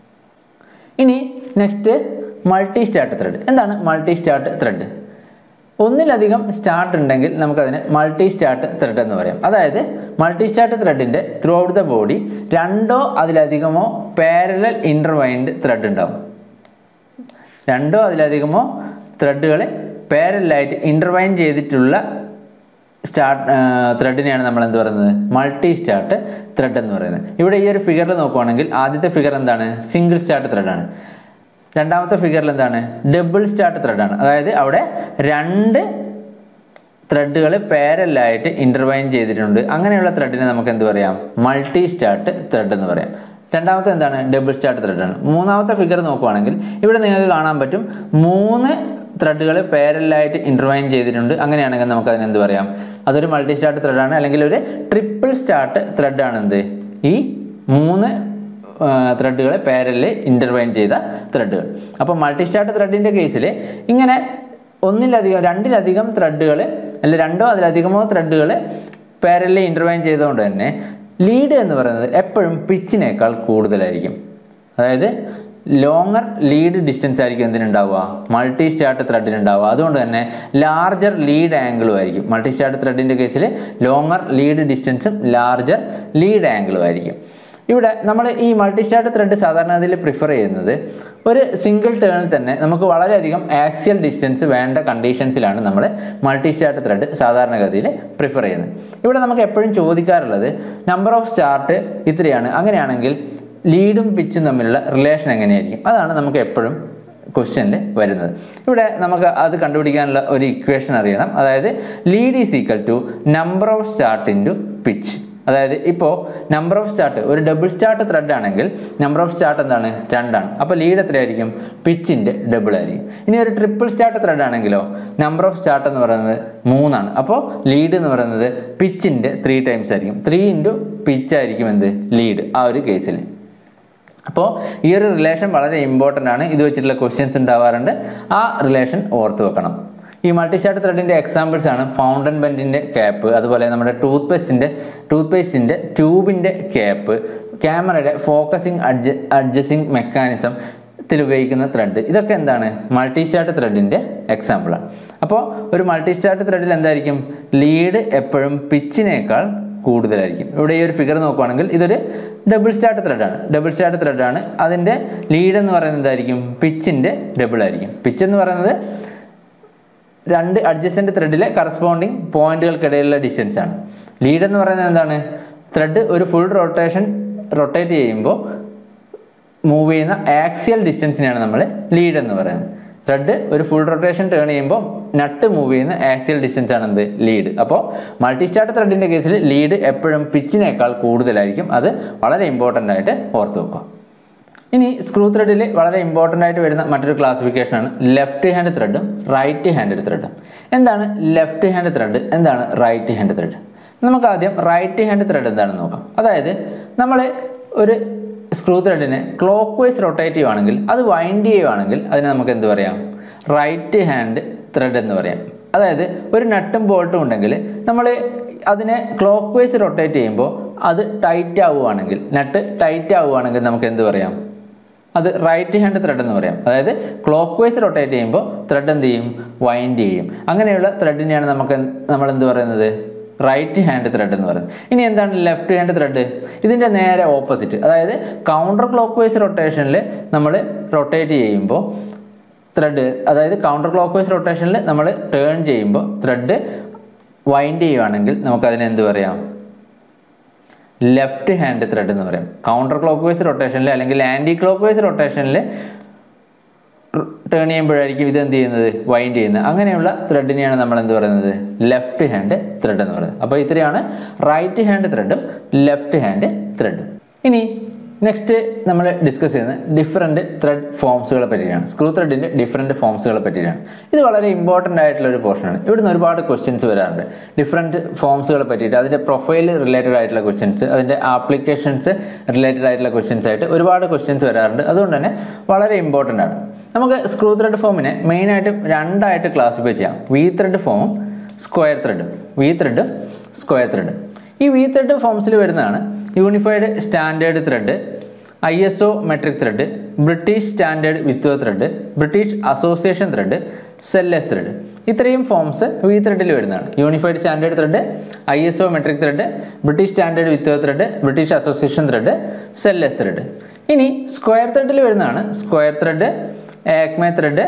ഇനി നെക്സ്റ്റ് മൾട്ടി സ്റ്റാർട്ട് ത്രെഡ് എന്താണ് മൾട്ടി സ്റ്റാർട്ട് ത്രെഡ് ഒന്നിലധികം സ്റ്റാർട്ട് ഉണ്ടെങ്കിൽ നമുക്കതിനെ മൾട്ടി സ്റ്റാർട്ട് ത്രെഡ് എന്ന് പറയാം അതായത് മൾട്ടി സ്റ്റാർട്ട് ത്രെഡിൻ്റെ ത്രൂ ഔട്ട് ദ ബോഡി രണ്ടോ അതിലധികമോ പാരലൽ ഇൻ്റർവൈൻഡ് ത്രെഡ് ഉണ്ടാവും രണ്ടോ അതിലധികമോ ത്രെഡുകൾ പാരലായിട്ട് ഇൻ്റർവൈൻ ചെയ്തിട്ടുള്ള സ്റ്റാർട്ട് ത്രെഡിനെയാണ് നമ്മൾ എന്ത് പറയുന്നത് മൾട്ടി സ്റ്റാർട്ട് ത്രെഡ് എന്ന് പറയുന്നത് ഇവിടെ ഈ ഒരു ഫിഗറിൽ നോക്കുവാണെങ്കിൽ ആദ്യത്തെ ഫിഗർ എന്താണ് സിംഗിൾ സ്റ്റാർട്ട് ത്രെഡാണ് രണ്ടാമത്തെ ഫിഗറിൽ എന്താണ് ഡബിൾ സ്റ്റാർട്ട് ത്രെഡാണ് അതായത് അവിടെ രണ്ട് ത്രെഡുകൾ പാരലായിട്ട് ഇൻ്റർവൈൻ ചെയ്തിട്ടുണ്ട് അങ്ങനെയുള്ള ത്രെഡിനെ നമുക്ക് എന്ത് പറയാം മൾട്ടി സ്റ്റാർട്ട് ത്രെഡ് എന്ന് പറയാം രണ്ടാമത്തെ എന്താണ് ഡബിൾ സ്റ്റാർട്ട് ത്രെഡാണ് മൂന്നാമത്തെ ഫിഗർ നോക്കുവാണെങ്കിൽ ഇവിടെ നിങ്ങൾക്ക് കാണാൻ പറ്റും മൂന്ന് ത്രെഡുകൾ പാരലായിട്ട് ഇൻ്റർവൈൻ ചെയ്തിട്ടുണ്ട് അങ്ങനെയാണെങ്കിൽ നമുക്ക് അതിന് എന്ത് പറയാം അതൊരു മൾട്ടി സ്റ്റാർട്ട് ത്രെഡാണ് അല്ലെങ്കിൽ ഒരു ട്രിപ്പിൾ സ്റ്റാർട്ട് ത്രെഡാണ് എന്ത് ഈ മൂന്ന് ത്രെഡുകളെ പാരലിൽ ഇൻ്റർവൈൻ ചെയ്ത ത്രെഡുകൾ അപ്പോൾ മൾട്ടി സ്റ്റാർട്ട് ത്രെഡിൻ്റെ കേസിൽ ഇങ്ങനെ ഒന്നിലധികം രണ്ടിലധികം ത്രെഡുകൾ അല്ല രണ്ടോ അതിലധികമോ ത്രെഡുകൾ പാരലിൽ ഇൻ്റർവൈൻ ചെയ്തുകൊണ്ട് തന്നെ ലീഡ് എന്ന് പറയുന്നത് എപ്പോഴും പിച്ചിനേക്കാൾ കൂടുതലായിരിക്കും അതായത് ലോങ്ങർ ലീഡ് ഡിസ്റ്റൻസ് ആയിരിക്കും എന്തിനുണ്ടാവുക മൾട്ടി സ്റ്റാർട്ട് ത്രെഡിനുണ്ടാവുക അതുകൊണ്ട് തന്നെ ലാർജർ ലീഡ് ആംഗിളും ആയിരിക്കും മൾട്ടി സ്റ്റാർട്ട് ത്രെഡിൻ്റെ കേസിൽ ലോങ്ങർ ലീഡ് ഡിസ്റ്റൻസും ലാർജർ ലീഡ് ആംഗിളും ആയിരിക്കും ഇവിടെ നമ്മൾ ഈ മൾട്ടി സ്റ്റാർട്ട് ത്രെഡ് സാധാരണ അതിൽ പ്രിഫർ ചെയ്യുന്നത് ഒരു സിംഗിൾ ടേണിൽ തന്നെ നമുക്ക് വളരെയധികം ആക്സിയൽ ഡിസ്റ്റൻസ് വേണ്ട കണ്ടീഷൻസിലാണ് നമ്മൾ മൾട്ടി സ്റ്റാർട്ട് ത്രെഡ് സാധാരണഗതിയിൽ പ്രിഫർ ചെയ്യുന്നത് ഇവിടെ നമുക്ക് എപ്പോഴും ചോദിക്കാറുള്ളത് നമ്പർ ഓഫ് സ്റ്റാർട്ട് ഇത്രയാണ് അങ്ങനെയാണെങ്കിൽ ലീഡും പിച്ചും തമ്മിലുള്ള റിലേഷൻ എങ്ങനെയായിരിക്കും അതാണ് നമുക്ക് എപ്പോഴും ക്വസ്റ്റ്യനിൽ വരുന്നത് ഇവിടെ നമുക്ക് അത് കണ്ടുപിടിക്കാനുള്ള ഒരു ഇക്വേഷൻ അറിയണം അതായത് lead is equal to number of start into pitch അതായത് ഇപ്പോൾ നമ്പർ ഓഫ് സ്റ്റാർട്ട് ഒരു ഡബിൾ സ്റ്റാർട്ട് ത്രെഡ് ആണെങ്കിൽ നമ്പർ ഓഫ് സ്റ്റാർട്ട് എന്താണ് രണ്ടാണ് അപ്പോൾ ലീഡ് എത്രയായിരിക്കും പിച്ചിൻ്റെ ഡബിൾ ആയിരിക്കും ഇനി ഒരു ട്രിപ്പിൾ സ്റ്റാർട്ട് ത്രെഡ് ആണെങ്കിലോ നമ്പർ ഓഫ് സ്റ്റാർട്ട് എന്ന് പറയുന്നത് മൂന്നാണ് അപ്പോൾ ലീഡ് എന്ന് പറയുന്നത് പിച്ചിൻ്റെ ത്രീ ടൈംസ് ആയിരിക്കും ത്രീ ഇൻറ്റു പിച്ച് ആയിരിക്കും എന്ത് ലീഡ് ആ ഒരു കേസിൽ അപ്പോൾ ഈ ഒരു റിലേഷൻ വളരെ ഇമ്പോർട്ടൻ്റ് ആണ് ഇത് വെച്ചിട്ടുള്ള ക്വസ്റ്റ്യൻസ് ഉണ്ടാവാറുണ്ട് ആ റിലേഷൻ ഓർത്ത് വെക്കണം ഈ മൾട്ടി സ്റ്റാർട്ട് ത്രെഡിൻ്റെ എക്സാമ്പിൾസ് ആണ് ഫൗണ്ടൻ ബെൻഡിൻ്റെ ക്യാപ്പ് അതുപോലെ നമ്മുടെ ടൂത്ത് പേസ്റ്റിൻ്റെ ടൂത്ത് പേസ്റ്റിൻ്റെ ട്യൂബിൻ്റെ ക്യാപ്പ് ക്യാമറയുടെ ഫോക്കസിങ് അഡ്ജ അഡ്ജസ്റ്റിംഗ് മെക്കാനിസം ത്തിൽ ഉപയോഗിക്കുന്ന ത്രെഡ് ഇതൊക്കെ എന്താണ് മൾട്ടി സ്റ്റാർട്ട് ത്രെഡിൻ്റെ എക്സാമ്പിളാണ് അപ്പോൾ ഒരു മൾട്ടി സ്റ്റാർട്ട് ത്രെഡിൽ എന്തായിരിക്കും ലീഡ് എപ്പോഴും പിച്ചിനേക്കാൾ കൂടുതലായിരിക്കും ഇവിടെ ഈ ഒരു ഫിഗർ നോക്കുവാണെങ്കിൽ ഇതൊരു ഡബിൾ സ്റ്റാർട്ട് ത്രെഡാണ് ഡബിൾ സ്റ്റാർട്ട് ത്രെഡാണ് അതിൻ്റെ ലീഡ് എന്ന് പറയുന്നത് എന്തായിരിക്കും പിച്ചിൻ്റെ ഡബിൾ ആയിരിക്കും പിച്ച് എന്ന് പറയുന്നത് രണ്ട് അഡ്ജസ്റ്റൻ്റ് ത്രെഡിലെ കറസ്പോണ്ടിങ് പോയിന്റുകൾക്കിടയിലുള്ള ഡിസ്റ്റൻസ് ആണ് ലീഡ് എന്ന് പറയുന്നത് എന്താണ് ത്രെഡ് ഒരു ഫുൾ റൊട്ടേഷൻ റൊട്ടേറ്റ് ചെയ്യുമ്പോൾ മൂവ് ചെയ്യുന്ന ആക്സിയൽ ഡിസ്റ്റൻസിനെയാണ് നമ്മൾ ലീഡ് എന്ന് പറയുന്നത് ത്രെഡ് ഒരു ഫുൾ റൊട്ടേഷൻ ടേൺ ചെയ്യുമ്പോൾ നട്ട് മൂവ് ചെയ്യുന്ന ആക്സിയൽ ഡിസ്റ്റൻസ് ആണ് എന്ത് ലീഡ് അപ്പോൾ മൾട്ടി സ്റ്റാർട്ട് ത്രെഡിൻ്റെ കേസിൽ ലീഡ് എപ്പോഴും പിച്ചിനേക്കാൾ കൂടുതലായിരിക്കും അത് വളരെ ഇമ്പോർട്ടൻ്റ് ആയിട്ട് ഓർത്ത് വെക്കുക ഇനി സ്ക്രൂ ത്രെഡിൽ വളരെ ഇമ്പോർട്ടൻ്റ് ആയിട്ട് വരുന്ന മറ്റൊരു ക്ലാസിഫിക്കേഷനാണ് ലെഫ്റ്റ് ഹാൻഡ് ത്രെഡും റൈറ്റ് ഹാൻഡ് ത്രെഡും എന്താണ് ലെഫ്റ്റ് ഹാൻഡ് ത്രെഡ് എന്താണ് റൈറ്റ് ഹാൻഡ് ത്രെഡ് നമുക്ക് ആദ്യം റൈറ്റ് ഹാൻഡ് ത്രെഡ് എന്താണെന്ന് നോക്കാം അതായത് നമ്മൾ ഒരു സ്ക്രൂ ത്രെഡിനെ ക്ലോക്ക് വൈസ് റൊട്ടേറ്റ് ചെയ്യുവാണെങ്കിൽ അത് വൈൻഡ് ചെയ്യുവാണെങ്കിൽ അതിനെ നമുക്ക് എന്ത് പറയാം റൈറ്റ് ഹാൻഡ് ത്രെഡ് എന്ന് പറയാം അതായത് ഒരു നട്ടും ബോൾട്ടും ഉണ്ടെങ്കിൽ നമ്മൾ അതിനെ ക്ലോക്ക് വൈസ് റൊട്ടേറ്റ് ചെയ്യുമ്പോൾ അത് ടൈറ്റ് ആവുകയാണെങ്കിൽ നട്ട് ടൈറ്റ് ആവുകയാണെങ്കിൽ നമുക്ക് എന്ത് പറയാം അത് റൈറ്റ് ഹാൻഡ് ത്രെഡ് എന്ന് പറയാം അതായത് ക്ലോക്ക് വൈസ് റൊട്ടേറ്റ് ചെയ്യുമ്പോൾ ത്രെഡ് എന്ത് ചെയ്യും വൈൻഡ് ചെയ്യും അങ്ങനെയുള്ള ത്രെഡിനെയാണ് നമുക്ക് നമ്മൾ എന്ത് പറയുന്നത് റൈറ്റ് ഹാൻഡ് ത്രെഡ് എന്ന് പറയുന്നത് ഇനി എന്താണ് ലെഫ്റ്റ് ഹാൻഡ് ത്രെഡ് ഇതിൻ്റെ നേരെ ഓപ്പോസിറ്റ് അതായത് കൗണ്ടർ ക്ലോക്ക് വൈസ് റൊട്ടേഷനിൽ നമ്മൾ റൊട്ടേറ്റ് ചെയ്യുമ്പോൾ ത്രെഡ് അതായത് കൗണ്ടർ ക്ലോക്ക് വൈസ് റൊട്ടേഷനിൽ നമ്മൾ ടേൺ ചെയ്യുമ്പോൾ ത്രെഡ് വൈൻഡ് ചെയ്യുവാണെങ്കിൽ നമുക്കതിനെ എന്ത് പറയാം ലെഫ്റ്റ് ഹാൻഡ് ത്രെഡ് എന്ന് പറയും കൗണ്ടർ ക്ലോക്ക് വൈസ് റൊട്ടേഷനിൽ അല്ലെങ്കിൽ ആൻറ്റി ക്ലോക്ക് വൈസ് റൊട്ടേഷനിൽ ടേൺ ചെയ്യുമ്പോഴായിരിക്കും ഇത് എന്ത് ചെയ്യുന്നത് വൈൻഡ് ചെയ്യുന്നത് അങ്ങനെയുള്ള ത്രെഡിനെയാണ് നമ്മൾ എന്ത് പറയുന്നത് ലെഫ്റ്റ് ഹാൻഡ് ത്രെഡ് എന്ന് പറയുന്നത് അപ്പോൾ ഇത്രയാണ് റൈറ്റ് ഹാൻഡ് ത്രെഡും ലെഫ്റ്റ് ഹാൻഡ് ത്രെഡും ഇനി നെക്സ്റ്റ് നമ്മൾ ഡിസ്കസ് ചെയ്യുന്നത് ഡിഫറെൻറ്റ് ത്രെഡ് ഫോംസുകളെ പറ്റിയാണ് സ്ക്രൂ ത്രെഡിൻ്റെ ഡിഫറെൻറ്റ് ഫോംസുകളെ പറ്റിയാണ് ഇത് വളരെ ഇമ്പോർട്ടൻ്റ് ആയിട്ടുള്ള ഒരു പോർഷനാണ് ഇവിടുന്ന് ഒരുപാട് ക്വസ്റ്റ്യൻസ് വരാറുണ്ട് ഡിഫറെൻറ്റ് ഫോംസുകളെ പറ്റിയിട്ട് അതിൻ്റെ പ്രൊഫൈൽ റിലേറ്റഡ് ആയിട്ടുള്ള ക്വസ്റ്റ്യൻസ് അതിൻ്റെ ആപ്ലിക്കേഷൻസ് റിലേറ്റഡ് ആയിട്ടുള്ള ക്വസ്റ്റ്യൻസ് ആയിട്ട് ഒരുപാട് ക്വസ്റ്റ്യൻസ് വരാറുണ്ട് അതുകൊണ്ട് തന്നെ വളരെ ഇമ്പോർട്ടൻ്റ് ആണ് നമുക്ക് സ്ക്രൂ ത്രെഡ് ഫോമിനെ മെയിനായിട്ടും രണ്ടായിട്ട് ക്ലാസിഫൈ ചെയ്യാം വി ത്രെഡ് ഫോമും സ്ക്വയർ ത്രെഡും വി ത്രെഡും സ്ക്വയർ ത്രെഡ് ഈ വി ത്രെഡ് ഫോംസിൽ വരുന്നതാണ് unified standard thread I S O metric thread British standard വിത്വ thread British association thread Sellers thread ഇത്രയും ഫോംസ് വി ത്രെഡിൽ വരുന്നതാണ് unified standard thread I S O metric thread British standard വിത്വ thread British association thread Sellers thread ഇനി square ത്രെഡിൽ വരുന്നതാണ് square thread Acme thread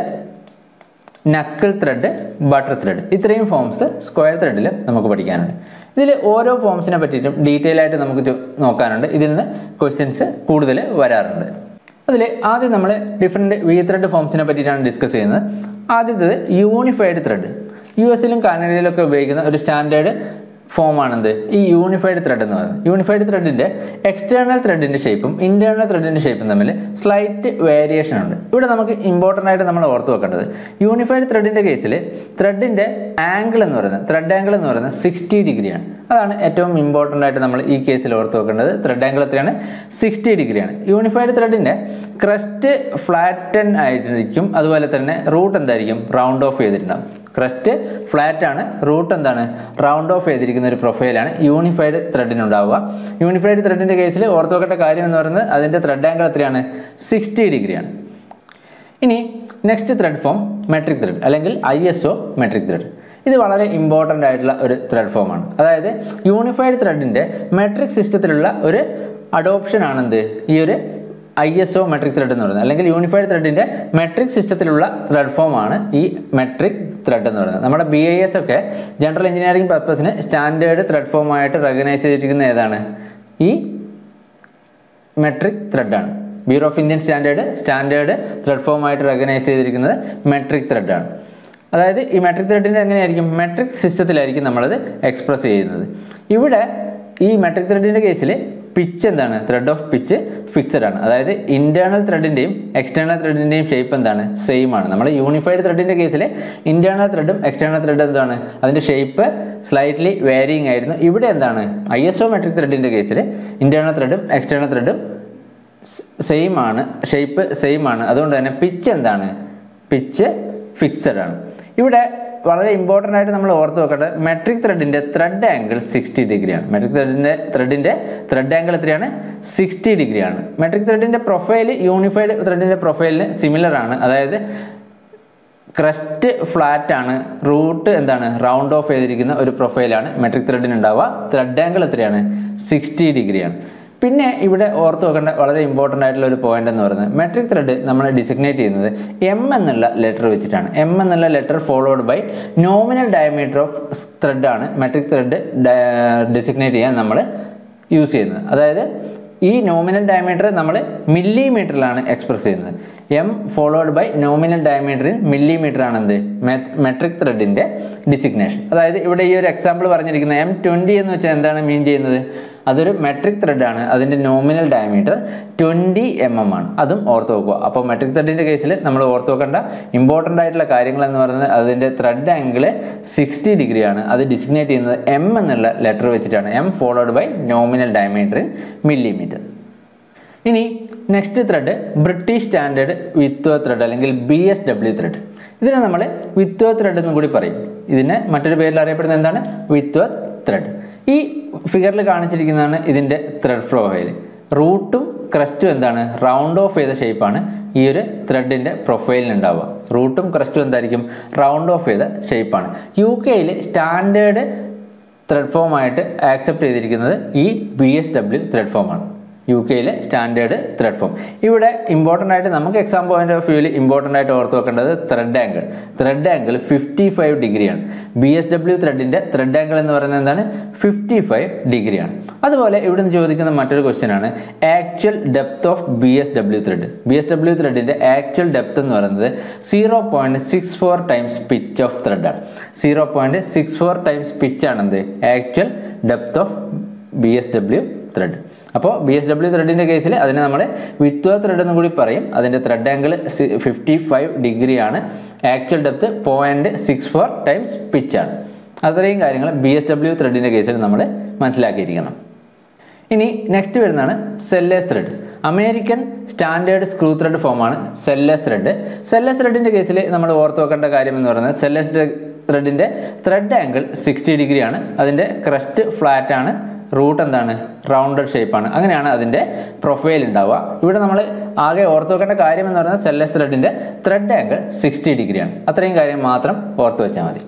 knuckle thread buttress thread ഇത്രയും forms square ത്രെഡിൽ നമുക്ക് പഠിക്കാനുണ്ട് ഇതിൽ ഓരോ ഫോംസിനെ പറ്റിയിട്ടും ഡീറ്റെയിൽ ആയിട്ട് നമുക്ക് ചോ- നോക്കാനുണ്ട് ഇതിൽ നിന്ന് ക്വസ്റ്റ്യൻസ് കൂടുതൽ വരാറുണ്ട് അതിൽ ആദ്യം നമ്മൾ ഡിഫറെൻറ്റ് വി ത്രെഡ് ഫോംസിനെ പറ്റിയിട്ടാണ് ഡിസ്കസ് ചെയ്യുന്നത് ആദ്യത്തേത് യൂണിഫൈഡ് ത്രെഡ് യു എസിലും കാനഡയിലും ഒക്കെ ഉപയോഗിക്കുന്ന ഒരു സ്റ്റാൻഡേർഡ് ഫോമാണെന്ത് ഈ യൂണിഫൈഡ് ത്രെഡ് എന്ന് പറയുന്നത് യൂണിഫൈഡ് ത്രെഡിൻ്റെ എക്സ്റ്റേണൽ ത്രെഡിൻ്റെ ഷേപ്പും ഇൻറ്റേർണൽ ത്രെഡിൻ്റെ ഷേപ്പും തമ്മിൽ സ്ലൈറ്റ് വേരിയേഷൻ ഉണ്ട് ഇവിടെ നമുക്ക് ഇമ്പോർട്ടൻ്റ് ആയിട്ട് നമ്മൾ ഓർത്ത് വെക്കേണ്ടത് യൂണിഫൈഡ് ത്രെഡിൻ്റെ കേസിൽ ത്രെഡിൻ്റെ ആംഗിൾ എന്ന് പറയുന്നത് ത്രെഡ് ആംഗിൾ എന്ന് പറയുന്നത് സിക്സ്റ്റി ഡിഗ്രിയാണ് അതാണ് ഏറ്റവും ഇമ്പോർട്ടൻ്റ് ആയിട്ട് നമ്മൾ ഈ കേസിൽ ഓർത്ത് വെക്കേണ്ടത് ത്രെഡ് ആംഗിൾ എത്രയാണ് സിക്സ്റ്റി ഡിഗ്രിയാണ് യൂണിഫൈഡ് ത്രെഡിൻ്റെ ക്രസ്റ്റ് ഫ്ലാറ്റൻ ആയിരിക്കും അതുപോലെ തന്നെ റൂട്ട് എന്തായിരിക്കും റൗണ്ട് ഓഫ് ചെയ്തിട്ടുണ്ടാകും ക്രസ്റ്റ് ഫ്ലാറ്റ് ആണ് റൂട്ട് എന്താണ് റൗണ്ട് ഓഫ് ചെയ്തിരിക്കുന്ന ഒരു പ്രൊഫൈലാണ് യൂണിഫൈഡ് ത്രെഡിനുണ്ടാവുക യൂണിഫൈഡ് ത്രെഡിൻ്റെ കേസിൽ ഓർത്ത് വെക്കേണ്ട കാര്യം എന്ന് പറയുന്നത് അതിൻ്റെ ത്രെഡ് ആംഗിൾ എത്രയാണ് സിക്സ്റ്റി ഡിഗ്രിയാണ് ഇനി next thread form metric thread അല്ലെങ്കിൽ I S O metric thread ഇത് വളരെ ഇമ്പോർട്ടൻ്റ് ആയിട്ടുള്ള ഒരു ത്രെഡ് ഫോമാണ് അതായത് യൂണിഫൈഡ് ത്രെഡിൻ്റെ മെട്രിക് സിസ്റ്റത്തിലുള്ള ഒരു അഡോപ്ഷൻ ആണെന്ത് ഈ ഒരു I S O metric thread എന്ന് പറയുന്നത് അല്ലെങ്കിൽ യൂണിഫൈഡ് ത്രെഡിൻ്റെ മെട്രിക് സിസ്റ്റത്തിലുള്ള ത്രെഡ് ഫോമാണ് ഈ മെട്രിക് ത്രെഡ് എന്ന് പറയുന്നത് നമ്മുടെ ബി ഐ എസ് ഒക്കെ ജനറൽ എഞ്ചിനീയറിംഗ് പർപ്പസിന് സ്റ്റാൻഡേർഡ് ത്രെഡ് ഫോമായിട്ട് റെക്കഗ്നൈസ് ചെയ്തിരിക്കുന്ന ഏതാണ് ഈ മെട്രിക് ത്രെഡാണ് bureau of Indian standard standard thread ഫോമായിട്ട് റെക്കഗ്നൈസ് ചെയ്തിരിക്കുന്നത് മെട്രിക് ത്രെഡാണ് അതായത് ഈ മെട്രിക് ത്രെഡിൻ്റെ എങ്ങനെയായിരിക്കും മെട്രിക് സിസ്റ്റത്തിലായിരിക്കും നമ്മളത് എക്സ്പ്രസ് ചെയ്യുന്നത് ഇവിടെ ഈ മെട്രിക് ത്രെഡിൻ്റെ കേസിൽ പിച്ച് എന്താണ് ത്രെഡ് ഓഫ് പിച്ച് ഫിക്സഡ് ആണ് അതായത് ഇന്റേണൽ ത്രെഡിൻ്റെയും എക്സ്റ്റേണൽ ത്രെഡിൻ്റെയും ഷേപ്പ് എന്താണ് സെയിം ആണ് നമ്മുടെ യൂണിഫൈഡ് ത്രെഡിൻ്റെ കേസിൽ ഇന്റേണൽ ത്രെഡും എക്സ്റ്റേണൽ ത്രെഡ് എന്താണ് അതിൻ്റെ ഷേപ്പ് സ്ലൈറ്റ്ലി വേരിയിങ് ആയിരുന്നു ഇവിടെ എന്താണ് ഐ എസ് ഒ മെട്രിക് ത്രെഡിൻ്റെ കേസിൽ ഇന്റേണൽ ത്രെഡും എക്സ്റ്റേണൽ ത്രെഡും സെയിം ആണ് ഷേപ്പ് സെയിം ആണ് അതുകൊണ്ട് തന്നെ പിച്ച് എന്താണ് പിച്ച് ഫിക്സഡ് ആണ് ഇവിടെ വളരെ ഇമ്പോർട്ടൻ്റ് ആയിട്ട് നമ്മൾ ഓർത്ത് വെക്കേണ്ടത് മെട്രിക് ത്രെഡിൻ്റെ ത്രെഡ് ആംഗിൾ സിക്സ്റ്റി ഡിഗ്രിയാണ് മെട്രിക് ത്രെഡിൻ്റെ ത്രെഡിൻ്റെ ത്രെഡ് ആംഗിൾ എത്രയാണ് സിക്സ്റ്റി ഡിഗ്രിയാണ് മെട്രിക് ത്രെഡിൻ്റെ പ്രൊഫൈൽ യൂണിഫൈഡ് ത്രെഡിൻ്റെ പ്രൊഫൈലിന് സിമിലർ ആണ് അതായത് ക്രസ്റ്റ് ഫ്ലാറ്റ് ആണ് റൂട്ട് എന്താണ് റൗണ്ട് ഓഫ് ചെയ്തിരിക്കുന്ന ഒരു പ്രൊഫൈലാണ് മെട്രിക് ത്രെഡിന് ഉണ്ടാവുക ത്രെഡ് ആംഗിൾ എത്രയാണ് സിക്സ്റ്റി ഡിഗ്രിയാണ് പിന്നെ ഇവിടെ ഓർത്ത് വെക്കേണ്ട വളരെ ഇമ്പോർട്ടൻ്റ് ആയിട്ടുള്ള ഒരു പോയിന്റ് എന്ന് പറയുന്നത് മെട്രിക് ത്രെഡ് നമ്മൾ ഡിസിഗ്നേറ്റ് ചെയ്യുന്നത് എം എന്നുള്ള ലെറ്റർ വെച്ചിട്ടാണ് എം എന്നുള്ള letter followed by nominal diameter of thread ആണ് മെട്രിക് ത്രെഡ് ഡിസിഗ്നേറ്റ് ചെയ്യാൻ നമ്മൾ യൂസ് ചെയ്യുന്നത് അതായത് ഈ നോമിനൽ ഡയമീറ്റർ നമ്മൾ മില്ലിമീറ്ററിലാണ് എക്സ്പ്രസ് ചെയ്യുന്നത് M followed by nominal diameter in millimetre ആണ് എന്ത് മെട്രിക് ത്രെഡിൻ്റെ ഡിസിഗ്നേഷൻ അതായത് ഇവിടെ ഈ ഒരു എക്സാമ്പിൾ പറഞ്ഞിരിക്കുന്ന എം ട്വൻറ്റി എന്ന് വെച്ചാൽ എന്താണ് മീൻ ചെയ്യുന്നത് അതൊരു മെട്രിക് ത്രെഡാണ് അതിൻ്റെ nominal diameter twenty M M ആണ് അതും ഓർത്ത് വെക്കുക അപ്പോൾ മെട്രിക് ത്രെഡിൻ്റെ കേസിൽ നമ്മൾ ഓർത്ത് വെക്കേണ്ട ഇമ്പോർട്ടൻ്റ് ആയിട്ടുള്ള കാര്യങ്ങൾ എന്ന് പറയുന്നത് അതിൻ്റെ ത്രെഡ് ആംഗിൾ സിക്സ്റ്റി ഡിഗ്രിയാണ് അത് ഡിസിഗ്നേറ്റ് ചെയ്യുന്നത് എം എന്നുള്ള ലെറ്റർ വെച്ചിട്ടാണ് M followed by nominal diameter in millimetre ഇനി നെക്സ്റ്റ് ത്രെഡ് ബ്രിട്ടീഷ് സ്റ്റാൻഡേർഡ് വിത്വ ത്രെഡ് അല്ലെങ്കിൽ ബി എസ് ഡബ്ല്യു ത്രെഡ് ഇതിനെ നമ്മൾ വിത്വ ത്രെഡ് എന്നും കൂടി പറയും ഇതിനെ മറ്റൊരു പേരിൽ അറിയപ്പെടുന്നത് എന്താണ് വിത്വ ത്രെഡ് ഈ ഫിഗറിൽ കാണിച്ചിരിക്കുന്നതാണ് ഇതിൻ്റെ ത്രെഡ് പ്രൊഫൈൽ റൂട്ടും ക്രസ്റ്റും എന്താണ് റൗണ്ട് ഓഫ് ചെയ്ത ഷേപ്പാണ് ഈ ഒരു ത്രെഡിൻ്റെ പ്രൊഫൈലിന് ഉണ്ടാവുക റൂട്ടും ക്രസ്റ്റും എന്തായിരിക്കും റൗണ്ട് ഓഫ് ചെയ്ത ഷേപ്പാണ് യു കെയിൽ സ്റ്റാൻഡേർഡ് ത്രെഡ് ഫോമായിട്ട് ആക്സെപ്റ്റ് ചെയ്തിരിക്കുന്നത് ഈ ബി എസ് ഡബ്ല്യു ത്രെഡ് ഫോമാണ് യു കെയിലെ സ്റ്റാൻഡേർഡ് ത്രെഡ് ഫോം ഇവിടെ ഇമ്പോർട്ടൻ്റ് ആയിട്ട് നമുക്ക് എക്സാം പോയിന്റ് ഓഫ് വ്യൂവിൽ ഇമ്പോർട്ടൻ്റ് ആയിട്ട് ഓർത്ത് വെക്കേണ്ടത് thread angle thread angle fifty five ഡിഗ്രിയാണ് ബി എസ് ഡബ്ല്യു ത്രെഡിൻ്റെ ത്രെഡ് ആംഗിൾ എന്ന് പറയുന്നത് എന്താണ് ഫിഫ്റ്റി ഫൈവ് ഡിഗ്രിയാണ് അതുപോലെ ഇവിടെ നിന്ന് ചോദിക്കുന്ന മറ്റൊരു ക്വസ്റ്റ്യൻ ആണ് actual depth of B S W thread B S W ത്രെഡിൻ്റെ ആക്ച്വൽ ഡെപ്ത് എന്ന് പറയുന്നത് zero point six four times pitch of ത്രെഡാണ് zero point six four times pitch ആണെന്ത് actual depth of B S W thread അപ്പോൾ B S W ത്രെഡിൻ്റെ കേസിൽ അതിനെ നമ്മൾ വിത്വ ത്രെഡ് എന്നും കൂടി പറയും അതിൻ്റെ ത്രെഡ് ആംഗിൾ ഫിഫ്റ്റി ഫൈവ് ഡിഗ്രിയാണ് actual depth point six four times പിച്ചാണ് അത്രയും കാര്യങ്ങൾ ബി എസ് ഡബ്ല്യു ത്രെഡിൻ്റെ കേസിൽ നമ്മൾ മനസ്സിലാക്കിയിരിക്കണം ഇനി നെക്സ്റ്റ് വരുന്നതാണ് Sellers thread American standard screw thread ഫോമാണ് സെല്ലേസ് ത്രെഡ് സെല്ലേസ് ത്രെഡിൻ്റെ കേസിൽ നമ്മൾ ഓർത്ത് വെക്കേണ്ട കാര്യം എന്ന് പറയുന്നത് സെല്ലേസ് ത്രെഡിൻ്റെ ത്രെഡ് ആംഗിൾ സിക്സ്റ്റി ഡിഗ്രിയാണ് അതിൻ്റെ ക്രസ്റ്റ് ഫ്ലാറ്റ് ആണ് റൂട്ട് എന്താണ് റൗണ്ടഡ് ഷേപ്പാണ് അങ്ങനെയാണ് അതിൻ്റെ പ്രൊഫൈൽ ഉണ്ടാവുക ഇവിടെ നമ്മൾ ആകെ ഓർത്ത് വെക്കേണ്ട കാര്യം എന്ന് പറയുന്നത് സെല്ലേസ് ത്രെഡിൻ്റെ ത്രെഡ് ആംഗിൾ സിക്സ്റ്റി ഡിഗ്രിയാണ് അത്രയും കാര്യം മാത്രം ഓർത്ത് വെച്ചാൽ മതി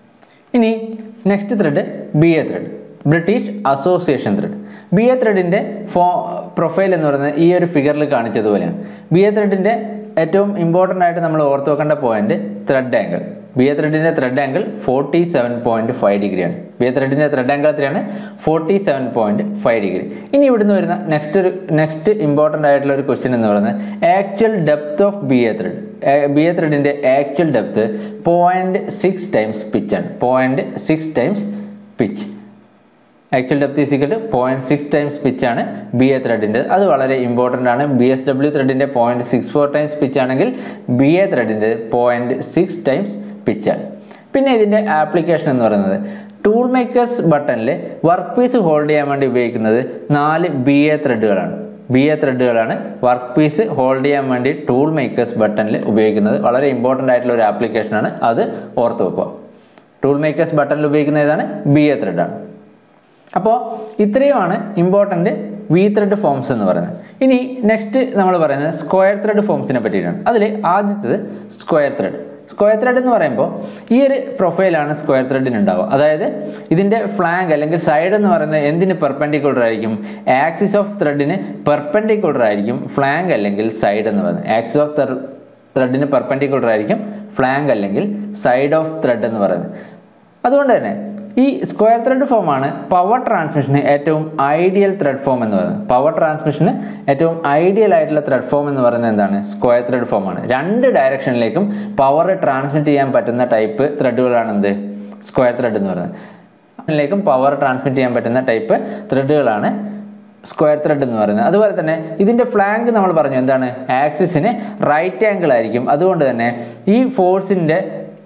ഇനി next thread B A thread British association thread B A ത്രെഡിൻ്റെ ഫോ പ്രൊഫൈൽ എന്ന് പറയുന്നത് ഈ ഒരു ഫിഗറിൽ കാണിച്ചതുപോലെയാണ് ബി എ ത്രെഡിൻ്റെ ഏറ്റവും ഇമ്പോർട്ടൻ്റ് ആയിട്ട് നമ്മൾ ഓർത്ത് വെക്കേണ്ട point thread angle B A ത്രെഡിൻ്റെ thread angle forty seven point five ഡിഗ്രിയാണ് ബി എ ത്രെഡിൻ്റെ ത്രെഡ് ആംഗിൾ എത്രയാണ് forty seven point five degree ഇനി ഇവിടുന്ന് വരുന്ന നെക്സ്റ്റ് ഒരു നെക്സ്റ്റ് ഇമ്പോർട്ടൻ്റ് ആയിട്ടുള്ള ഒരു ക്വസ്റ്റ്യൻ എന്ന് പറയുന്നത് actual depth of B A thread B A ത്രെഡിൻ്റെ actual depth point six times പിച്ചാണ് point six times pitch actual depth is equal point six times പിച്ചാണ് ബി എ ത്രെഡിൻ്റെ അത് വളരെ ഇമ്പോർട്ടൻ്റ് ആണ് ബി എസ് ഡബ്ല്യു ത്രെഡിൻ്റെ പോയിന്റ് സിക്സ് ഫോർ ടൈംസ് പിച്ചാണെങ്കിൽ B A ത്രെഡിൻ്റെ പോയിന്റ് സിക്സ് ടൈംസ് പിച്ചാണ് പിന്നെ ഇതിൻ്റെ ആപ്ലിക്കേഷൻ എന്ന് പറയുന്നത് ടൂൾ മേക്കേഴ്സ് ബട്ടണിൽ വർക്ക് പീസ് ഹോൾഡ് ചെയ്യാൻ വേണ്ടി ഉപയോഗിക്കുന്നത് നാല് ബി എ ത്രെഡുകളാണ് ബി എ ത്രെഡുകളാണ് വർക്ക് പീസ് ഹോൾഡ് ചെയ്യാൻ വേണ്ടി ടൂൾ മേക്കേഴ്സ് ബട്ടണിൽ ഉപയോഗിക്കുന്നത് വളരെ ഇമ്പോർട്ടൻ്റ് ആയിട്ടുള്ള ഒരു ആപ്ലിക്കേഷനാണ് അത് ഓർത്ത് വെക്കുക ടൂൾ മേക്കേഴ്സ് ബട്ടണിൽ ഉപയോഗിക്കുന്ന ഏതാണ് ബി എ ത്രെഡാണ് അപ്പോൾ ഇത്രയുമാണ് ഇമ്പോർട്ടൻ്റ് വി ത്രെഡ് ഫോംസ് എന്ന് പറയുന്നത് ഇനി നെക്സ്റ്റ് നമ്മൾ പറയുന്നത് സ്ക്വയർ ത്രെഡ് ഫോംസിനെ പറ്റിയിട്ടാണ് അതിൽ ആദ്യത്തേത് സ്ക്വയർ ത്രെഡ് സ്ക്വയർ ത്രെഡ് എന്ന് പറയുമ്പോൾ ഈ ഒരു പ്രൊഫൈലാണ് സ്ക്വയർ ത്രെഡിന് ഉണ്ടാവുക അതായത് ഇതിൻ്റെ ഫ്ലാങ്ക് അല്ലെങ്കിൽ സൈഡ് എന്ന് പറയുന്നത് എന്തിന് പെർപെൻഡിക്കുലർ ആയിരിക്കും ആക്സിസ് ഓഫ് ത്രെഡിന് പെർപെൻഡിക്കുലർ ആയിരിക്കും ഫ്ലാങ്ക് അല്ലെങ്കിൽ സൈഡ് എന്ന് പറയുന്നത് ആക്സിസ് ഓഫ് ത്രെഡിന് പെർപെൻഡിക്കുലർ ആയിരിക്കും ഫ്ലാങ്ക് അല്ലെങ്കിൽ സൈഡ് ഓഫ് ത്രെഡ് എന്ന് പറയുന്നത് അതുകൊണ്ട് തന്നെ ഈ സ്ക്വയർ ത്രെഡ് ഫോമാണ് പവർ ട്രാൻസ്മിഷന് ഏറ്റവും ഐഡിയൽ ത്രെഡ് ഫോം എന്ന് പറയുന്നത് പവർ ട്രാൻസ്മിഷന് ഏറ്റവും ഐഡിയൽ ആയിട്ടുള്ള ത്രെഡ് ഫോം എന്ന് പറയുന്നത് എന്താണ് സ്ക്വയർ ത്രെഡ് ഫോമാണ് രണ്ട് ഡയറക്ഷനിലേക്കും പവർ ട്രാൻസ്മിറ്റ് ചെയ്യാൻ പറ്റുന്ന ടൈപ്പ് ത്രെഡുകളാണ് എന്ത് സ്ക്വയർ ത്രെഡ് എന്ന് പറയുന്നത് ലേക്കും പവർ ട്രാൻസ്മിറ്റ് ചെയ്യാൻ പറ്റുന്ന ടൈപ്പ് ത്രെഡുകളാണ് സ്ക്വയർ ത്രെഡ് എന്ന് പറയുന്നത് അതുപോലെ തന്നെ ഇതിൻ്റെ ഫ്ലാങ്ക് നമ്മൾ പറഞ്ഞു എന്താണ് ആക്സിസിന് റൈറ്റ് ആംഗിൾ ആയിരിക്കും അതുകൊണ്ട് തന്നെ ഈ ഫോഴ്സിൻ്റെ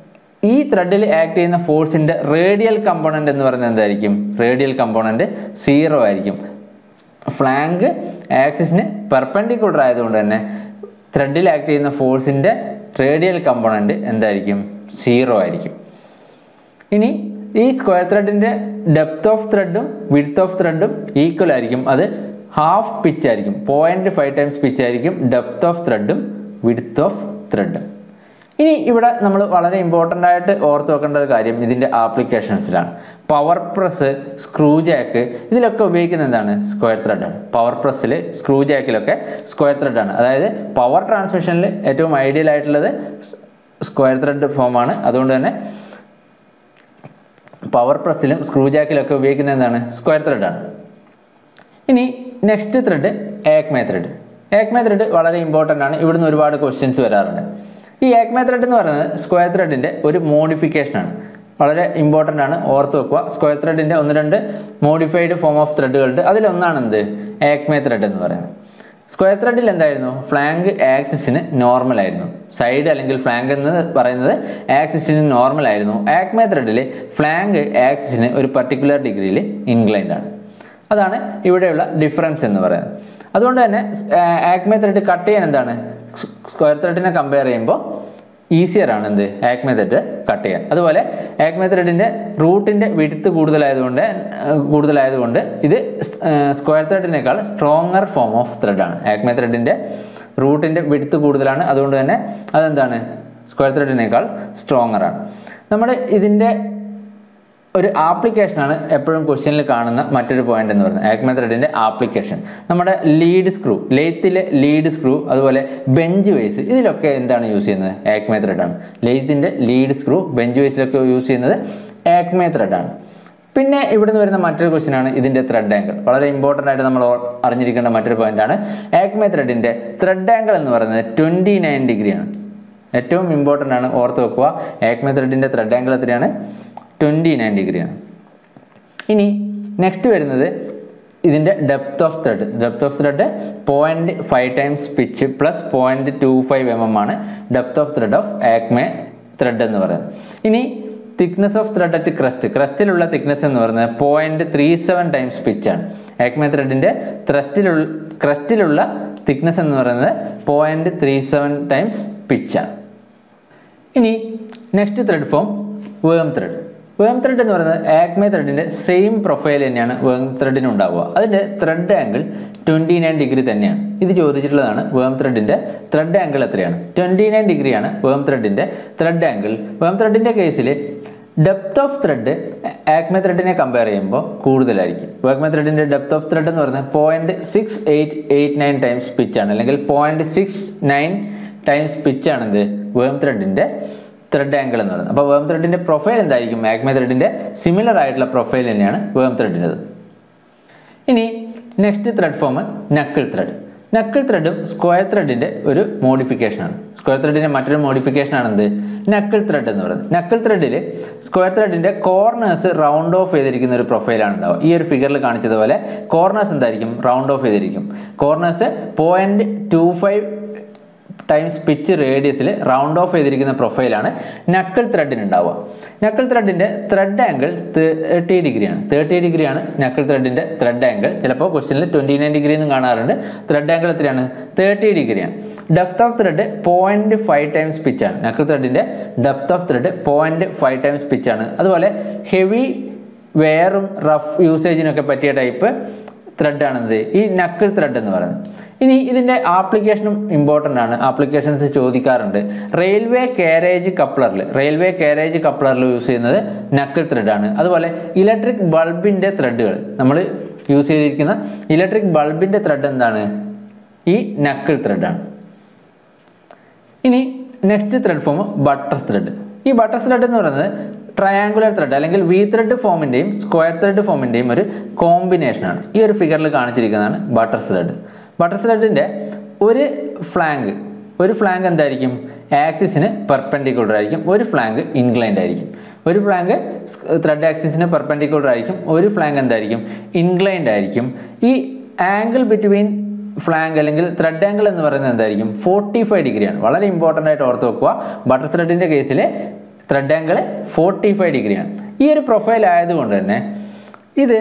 ഈ ത്രെഡിൽ ആക്ട് ചെയ്യുന്ന ഫോഴ്സിൻ്റെ റേഡിയൽ കമ്പോണൻ്റ് എന്ന് പറയുന്നത് എന്തായിരിക്കും റേഡിയൽ കമ്പോണൻ്റ് സീറോ ആയിരിക്കും ഫ്ലാങ്ക് ആക്സിസിന് പെർപെൻഡിക്കുലർ ആയതുകൊണ്ട് തന്നെ ത്രെഡിൽ ആക്ട് ചെയ്യുന്ന ഫോഴ്സിൻ്റെ റേഡിയൽ കമ്പോണൻ്റ് എന്തായിരിക്കും സീറോ ആയിരിക്കും ഇനി ഈ സ്ക്വയർ ത്രെഡിൻ്റെ ഡെപ്ത് ഓഫ് ത്രെഡും വിഡ്ത്ത് ഓഫ് ത്രെഡും ഈക്വൽ ആയിരിക്കും അത് ഹാഫ് പിച്ച് ആയിരിക്കും പോയിന്റ് ഫൈവ് ടൈംസ് പിച്ച് ആയിരിക്കും ഡെപ്ത് ഓഫ് ത്രെഡും വിഡ്ത്ത് ഓഫ് ത്രെഡും ഇനി ഇവിടെ നമ്മൾ വളരെ ഇമ്പോർട്ടൻ്റ് ആയിട്ട് ഓർത്ത് വെക്കേണ്ട ഒരു കാര്യം ഇതിൻ്റെ ആപ്ലിക്കേഷൻസിലാണ് പവർ പ്രസ് സ്ക്രൂ ജാക്ക് ഇതിലൊക്കെ ഉപയോഗിക്കുന്ന എന്താണ് സ്ക്വയർ ത്രെഡാണ് പവർ പ്രസ്സിൽ സ്ക്രൂ ജാക്കിലൊക്കെ സ്ക്വയർ ത്രെഡാണ് അതായത് പവർ ട്രാൻസ്മിഷനിൽ ഏറ്റവും ഐഡിയൽ ആയിട്ടുള്ളത് സ്ക്വയർ ത്രെഡ് ഫോമാണ് അതുകൊണ്ട് തന്നെ പവർ പ്രസ്സിലും സ്ക്രൂ ജാക്കിലൊക്കെ ഉപയോഗിക്കുന്ന എന്താണ് സ്ക്വയർ ത്രെഡാണ് ഇനി next thread acme thread acme thread വളരെ ഇമ്പോർട്ടൻ്റ് ആണ് ഇവിടുന്ന് ഒരുപാട് ക്വസ്റ്റ്യൻസ് വരാറുണ്ട് ഈ ഏക്മേ ത്രെഡ് എന്ന് പറയുന്നത് സ്ക്വയർ ത്രെഡിൻ്റെ ഒരു മോഡിഫിക്കേഷനാണ് വളരെ ഇമ്പോർട്ടൻ്റ് ആണ് ഓർത്ത് വെക്കുക സ്ക്വയർ ത്രെഡിൻ്റെ ഒന്ന് രണ്ട് മോഡിഫൈഡ് ഫോം ഓഫ് ത്രെഡുകളുണ്ട് അതിലൊന്നാണ് എന്ത് ഏക്മേ ത്രെഡ് എന്ന് പറയുന്നത് സ്ക്വയർ ത്രെഡിൽ എന്തായിരുന്നു ഫ്ലാങ്ക് ആക്സിസിന് നോർമൽ ആയിരുന്നു സൈഡ് അല്ലെങ്കിൽ ഫ്ലാങ്ക് എന്ന് പറയുന്നത് ആക്സിസിന് നോർമൽ ആയിരുന്നു ആക്മേ ത്രെഡിൽ ഫ്ലാങ്ക് ആക്സിസിന് ഒരു പർട്ടിക്കുലർ ഡിഗ്രിയിൽ ഇൻക്ലൈൻഡ് ആണ് അതാണ് ഇവിടെയുള്ള ഡിഫറൻസ് എന്ന് പറയുന്നത് അതുകൊണ്ട് തന്നെ ആക്മേ ത്രെഡ് കട്ട് ചെയ്യാൻ എന്താണ് സ്ക്വയർ ത്രെഡിനെ കമ്പയർ ചെയ്യുമ്പോൾ ഈസിയർ ആണ് എന്ത് ആക്മേ ത്രെഡ് കട്ട് ചെയ്യാൻ അതുപോലെ ആക്മേ ത്രെഡിൻ്റെ റൂട്ടിൻ്റെ വിടുത്ത് കൂടുതലായതുകൊണ്ട് കൂടുതലായതുകൊണ്ട് ഇത് സ്ക്വയർ ത്രെഡിനേക്കാൾ സ്ട്രോങ്ങർ ഫോം ഓഫ് ത്രെഡാണ് ആക്മേ ത്രെഡിൻ്റെ റൂട്ടിൻ്റെ വിടുത്ത് കൂടുതലാണ് അതുകൊണ്ട് തന്നെ അതെന്താണ് സ്ക്വയർ ത്രെഡിനേക്കാൾ സ്ട്രോങ്ങർ ആണ് നമ്മൾ ഇതിൻ്റെ ഒരു ആപ്ലിക്കേഷനാണ് എപ്പോഴും ക്വസ്റ്റ്യനിൽ കാണുന്ന മറ്റൊരു പോയിന്റ് എന്ന് പറയുന്നത് ആക്മേ ത്രെഡിൻ്റെ ആപ്ലിക്കേഷൻ നമ്മുടെ ലീഡ് സ്ക്രൂ ലെയ്ത്തിലെ ലീഡ് സ്ക്രൂ അതുപോലെ ബെഞ്ച് വേസ് ഇതിലൊക്കെ എന്താണ് യൂസ് ചെയ്യുന്നത് ആക്മേ ത്രെഡാണ് ലെയ്ത്തിൻ്റെ ലീഡ് സ്ക്രൂ ബെഞ്ച് വേസിലൊക്കെ യൂസ് ചെയ്യുന്നത് ആക്മേ ത്രെഡാണ് പിന്നെ ഇവിടുന്ന് വരുന്ന മറ്റൊരു ക്വസ്റ്റ്യൻ ആണ് ഇതിൻ്റെ ത്രെഡ് ആംഗിൾ വളരെ ഇമ്പോർട്ടൻ്റ് ആയിട്ട് നമ്മൾ അറിഞ്ഞിരിക്കേണ്ട മറ്റൊരു പോയിന്റ് ആണ് ആക്മേ ത്രെഡിൻ്റെ ത്രെഡ് ആംഗിൾ എന്ന് പറയുന്നത് ട്വൻറ്റി നയൻ ഡിഗ്രിയാണ് ഏറ്റവും ഇമ്പോർട്ടൻ്റ് ആണ് ഓർത്ത് വെക്കുക ആക്മേ ത്രെഡിൻ്റെ ത്രെഡ് ആംഗിൾ എത്രയാണ് ട്വൻറ്റി നയൻ ഡിഗ്രിയാണ് ഇനി നെക്സ്റ്റ് വരുന്നത് ഇതിൻ്റെ depth of thread depth of thread point five times pitch plus point two five m M ആണ് depth of thread of acme thread എന്ന് പറയുന്നത് ഇനി thickness of thread at crest ക്രസ്റ്റിലുള്ള തിക്നെസ് എന്ന് പറയുന്നത് പോയിന്റ് ത്രീ സെവൻ ടൈംസ് പിച്ചാണ് acme ത്രെഡിൻ്റെ ത്രസ്റ്റിലുള്ള ക്രസ്റ്റിലുള്ള തിക്നെസ് എന്ന് പറയുന്നത് പോയിന്റ് ത്രീ സെവൻ ടൈംസ് പിച്ചാണ് ഇനി നെക്സ്റ്റ് ത്രെഡ് ഫോം വേം ത്രെഡ് വേം ത്രെഡ് എന്ന് പറയുന്നത് ആക്മെ ത്രെഡിൻ്റെ സെയിം പ്രൊഫൈൽ തന്നെയാണ് വേം ത്രെഡിന് ഉണ്ടാവുക അതിൻ്റെ thread angle twenty nine degree തന്നെയാണ് ഇത് ചോദിച്ചിട്ടുള്ളതാണ് വേം ത്രെഡിൻ്റെ ത്രെഡ് ആംഗിൾ എത്രയാണ് ട്വൻറ്റി നയൻ ഡിഗ്രിയാണ് വേം ത്രെഡിൻ്റെ ത്രെഡ് ആംഗിൾ വേം ത്രെഡിൻ്റെ കേസിൽ ഡെപ്ത് ഓഫ് ത്രെഡ് ആക്മെ ത്രെഡിനെ കമ്പയർ ചെയ്യുമ്പോൾ കൂടുതലായിരിക്കും ആക്മെ ത്രെഡിൻ്റെ ഡെപ്ത് ഓഫ് ത്രെഡ് എന്ന് പറയുന്നത് point six eight eight nine times പിച്ചാണ് അല്ലെങ്കിൽ പോയിന്റ് സിക്സ് നയൻ ടൈംസ് പിച്ചാണ് ഇത് വേം ത്രെഡിൻ്റെ ത്രെഡ് ആംഗിൾ എന്ന് പറയുന്നത് അപ്പോൾ വേം ത്രെഡിൻ്റെ പ്രൊഫൈൽ എന്തായിരിക്കും ആക്മെ ത്രെഡിൻ്റെ സിമിലർ ആയിട്ടുള്ള പ്രൊഫൈൽ തന്നെയാണ് വേം ത്രെഡിൻ്റെത് ഇനി next thread form knuckle thread knuckle ത്രെഡും സ്ക്വയർ ത്രെഡിൻ്റെ ഒരു മോഡിഫിക്കേഷനാണ് സ്ക്വയർ ത്രെഡിൻ്റെ മറ്റൊരു മോഡിഫിക്കേഷൻ ആണ് എന്ത് നക്കിൾ ത്രെഡ് എന്ന് പറയുന്നത് നക്കിൾ ത്രെഡിൽ സ്ക്വയർ ത്രെഡിൻ്റെ കോർണേഴ്സ് റൗണ്ട് ഓഫ് ചെയ്തിരിക്കുന്ന ഒരു പ്രൊഫൈലാണ് ഉണ്ടാവുക ഈ ഒരു ഫിഗറിൽ കാണിച്ചതുപോലെ കോർണേഴ്സ് എന്തായിരിക്കും റൗണ്ട് ഓഫ് ചെയ്തിരിക്കും corners point two five times pitch റേഡിയസിൽ റൗണ്ട് ഓഫ് ചെയ്തിരിക്കുന്ന പ്രൊഫൈലാണ് നക്കിൾ ത്രെഡിന് ഉണ്ടാവുക നക്കിൾ ത്രെഡിൻ്റെ ത്രെഡ് ആംഗിൾ തേർട്ടി ഡിഗ്രിയാണ് തേർട്ടി ഡിഗ്രിയാണ് നക്കിൾ ത്രെഡിൻ്റെ ത്രെഡ് ആംഗിൾ ചിലപ്പോൾ ക്വസ്റ്റ്യനിൽ ട്വൻറ്റി നയൻ ഡിഗ്രി എന്നും കാണാറുണ്ട് ത്രെഡ് ആംഗിൾ എത്രയാണ് തേർട്ടി ഡിഗ്രിയാണ് depth of thread point five times പിച്ചാണ് നക്കിൾ ത്രെഡിൻ്റെ depth of thread point five times പിച്ചാണ് അതുപോലെ ഹെവി വെയറും റഫ് യൂസേജിനൊക്കെ പറ്റിയ ടൈപ്പ് ത്രെഡാണിത് ഈ നക്കിൾ ത്രെഡ് എന്ന് പറയുന്നത് ഇനി ഇതിൻ്റെ ആപ്ലിക്കേഷനും ഇമ്പോർട്ടൻ്റ് ആണ് ആപ്ലിക്കേഷൻസ് ചോദിക്കാറുണ്ട് റെയിൽവേ കാരേജ് കപ്ലറിൽ റെയിൽവേ കാരേജ് കപ്ലറിൽ യൂസ് ചെയ്യുന്നത് നക്കിൾ ത്രെഡാണ് അതുപോലെ ഇലക്ട്രിക് ബൾബിൻ്റെ ത്രെഡുകൾ നമ്മൾ യൂസ് ചെയ്തിരിക്കുന്ന ഇലക്ട്രിക് ബൾബിൻ്റെ ത്രെഡ് എന്താണ് ഈ നക്കിൾ ത്രെഡാണ് ഇനി next thread form butter thread ഈ ബട്ടർ ത്രെഡ് എന്ന് പറയുന്നത് ട്രയാങ്കുലർ ത്രെഡ് അല്ലെങ്കിൽ വി ത്രെഡ് ഫോമിൻ്റെയും സ്ക്വയർ ത്രെഡ് ഫോമിൻ്റെയും ഒരു കോമ്പിനേഷനാണ് ഈ ഒരു ഫിഗറിൽ കാണിച്ചിരിക്കുന്നതാണ് ബട്ടർ ത്രെഡ് ബട്ടർ ത്രെഡിൻ്റെ ഒരു ഫ്ലാങ്ക് ഒരു ഫ്ലാങ്ക് എന്തായിരിക്കും ആക്സിസിന് പെർപെൻഡിക്കുലർ ആയിരിക്കും ഒരു ഫ്ലാങ്ക് ഇൻക്ലൈൻഡ് ആയിരിക്കും ഒരു ഫ്ലാങ്ക് ത്രെഡ് ആക്സിസിന് പെർപെൻഡിക്കുലർ ആയിരിക്കും ഒരു ഫ്ലാങ്ക് എന്തായിരിക്കും ഇൻക്ലൈൻഡ് ആയിരിക്കും ഈ ആംഗിൾ ബിറ്റ്വീൻ ഫ്ലാങ്ക് അല്ലെങ്കിൽ ത്രെഡ് ആംഗിൾ എന്ന് പറയുന്നത് എന്തായിരിക്കും ഫോർട്ടി ഫൈവ് ഡിഗ്രിയാണ് വളരെ ഇമ്പോർട്ടൻ്റ് ആയിട്ട് ഓർത്ത് വെക്കുക ബട്ടർ ത്രെഡിൻ്റെ കേസിൽ ത്രെഡ് ആംഗിൾ ഫോർട്ടി ഫൈവ് ഡിഗ്രിയാണ് ഈ ഒരു പ്രൊഫൈൽ ആയതുകൊണ്ട് തന്നെ ഇത്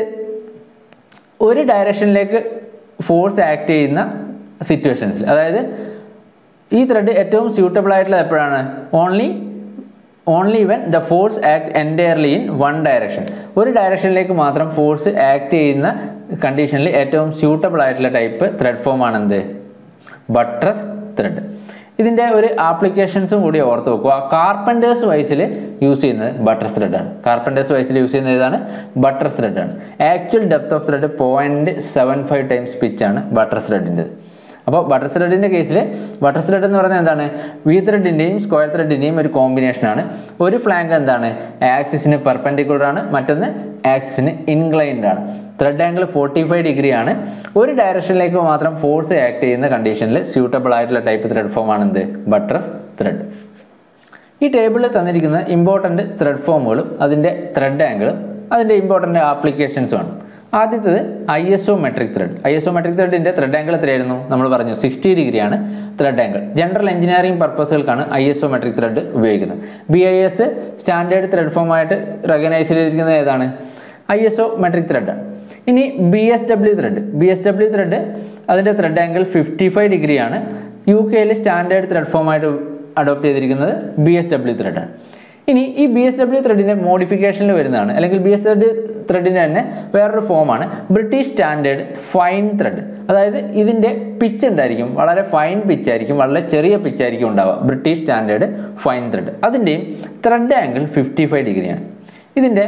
ഒരു ഡയറക്ഷനിലേക്ക് ഫോഴ്സ് ആക്ട് ചെയ്യുന്ന സിറ്റുവേഷൻസിൽ അതായത് ഈ ത്രെഡ് ഏറ്റവും സ്യൂട്ടബിൾ ആയിട്ടുള്ളത് എപ്പോഴാണ് only only when the force act entirely in one direction ഒരു ഡയറക്ഷനിലേക്ക് മാത്രം ഫോഴ്സ് ആക്ട് ചെയ്യുന്ന കണ്ടീഷനിൽ ഏറ്റവും സ്യൂട്ടബിൾ ആയിട്ടുള്ള ടൈപ്പ് ത്രെഡ് ഫോം ആണെന്ത് ബട്രസ് ത്രെഡ് ഇതിൻ്റെ ഒരു ആപ്ലിക്കേഷൻസും കൂടി ഓർത്ത് വെക്കുക കാർപ്പൻറ്റേഴ്സ് വൈസിൽ യൂസ് ചെയ്യുന്നത് ബട്ടർ ത്രെഡാണ് കാർപ്പൻറ്റേഴ്സ് വൈസിൽ യൂസ് ചെയ്യുന്നത് ഏതാണ് ബട്ടർ ത്രെഡാണ് actual depth of thread point seven five times പിച്ചാണ് ബട്ടർ ത്രെഡിൻ്റെ അപ്പോൾ ബട്ടർ ത്രെഡിൻ്റെ കേസിൽ ബട്ടർ ത്രെഡ് എന്ന് പറയുന്നത് എന്താണ് വി ത്രെഡിൻ്റെയും സ്ക്വയർ ത്രെഡിൻ്റെയും ഒരു കോമ്പിനേഷനാണ് ഒരു ഫ്ലാങ്ക് എന്താണ് ആക്സിസിന് പെർപെൻഡിക്കുലർ ആണ് മറ്റൊന്ന് ആക്സിസിന് ഇൻക്ലൈൻഡ് ആണ് thread angle forty five degree ആണ് ഒരു ഡയറക്ഷനിലേക്ക് മാത്രം ഫോഴ്സ് ആക്ട് ചെയ്യുന്ന കണ്ടീഷനിൽ സ്യൂട്ടബിൾ ആയിട്ടുള്ള ടൈപ്പ് ത്രെഡ് ഫോം ആണ് എന്ത് ബട്ടർസ് ത്രെഡ് ഈ ടേബിളിൽ തന്നിരിക്കുന്ന ഇമ്പോർട്ടൻ്റ് ത്രെഡ് ഫോമുകളും അതിൻ്റെ ത്രെഡ് ആംഗിളും അതിൻ്റെ ഇമ്പോർട്ടൻ്റ് ആപ്ലിക്കേഷൻസും ആണ് ആദ്യത്തേത് I S O metric thread I S O metric ത്രെഡിൻ്റെ ത്രെഡ് ആംഗിൾ എത്രയായിരുന്നു നമ്മൾ പറഞ്ഞു സിക്സ്റ്റി ഡിഗ്രിയാണ് ത്രെഡ് ആംഗിൾ ജനറൽ എഞ്ചിനീയറിംഗ് പർപ്പസുകൾക്കാണ് I S O metric thread ഉപയോഗിക്കുന്നത് B I S standard thread ഫോമായിട്ട് റെക്കഗ്നൈസ് ചെയ്തിരിക്കുന്നത് ഏതാണ് ഐ എസ് ഒ മെട്രിക് ത്രെഡാണ് ഇനി B S W thread B S W thread അതിൻ്റെ ത്രെഡ് ആംഗിൾ ഫിഫ്റ്റി ഫൈവ് ഡിഗ്രിയാണ് U കെയിൽ സ്റ്റാൻഡേർഡ് ത്രെഡ് ഫോമായിട്ട് അഡോപ്റ്റ് ചെയ്തിരിക്കുന്നത് ബി എസ് ഡബ്ല്യു ത്രെഡാണ് ഇനി ഈ ബി എസ് ഡബ്ല്യു ത്രെഡിൻ്റെ മോഡിഫിക്കേഷനിൽ വരുന്നതാണ് അല്ലെങ്കിൽ ബി എസ് ഡബ്ല്യു ത്രെഡിൻ്റെ തന്നെ വേറൊരു ഫോമാണ് ബ്രിട്ടീഷ് സ്റ്റാൻഡേർഡ് ഫൈൻ ത്രെഡ് അതായത് ഇതിൻ്റെ പിച്ച് എന്തായിരിക്കും വളരെ ഫൈൻ പിച്ച് ആയിരിക്കും വളരെ ചെറിയ പിച്ച് ആയിരിക്കും ഉണ്ടാവുക ബ്രിട്ടീഷ് സ്റ്റാൻഡേർഡ് ഫൈൻ ത്രെഡ് അതിൻ്റെയും ത്രെഡ് ആംഗിൾ ഫിഫ്റ്റി ഫൈവ് ഡിഗ്രിയാണ് ഇതിൻ്റെ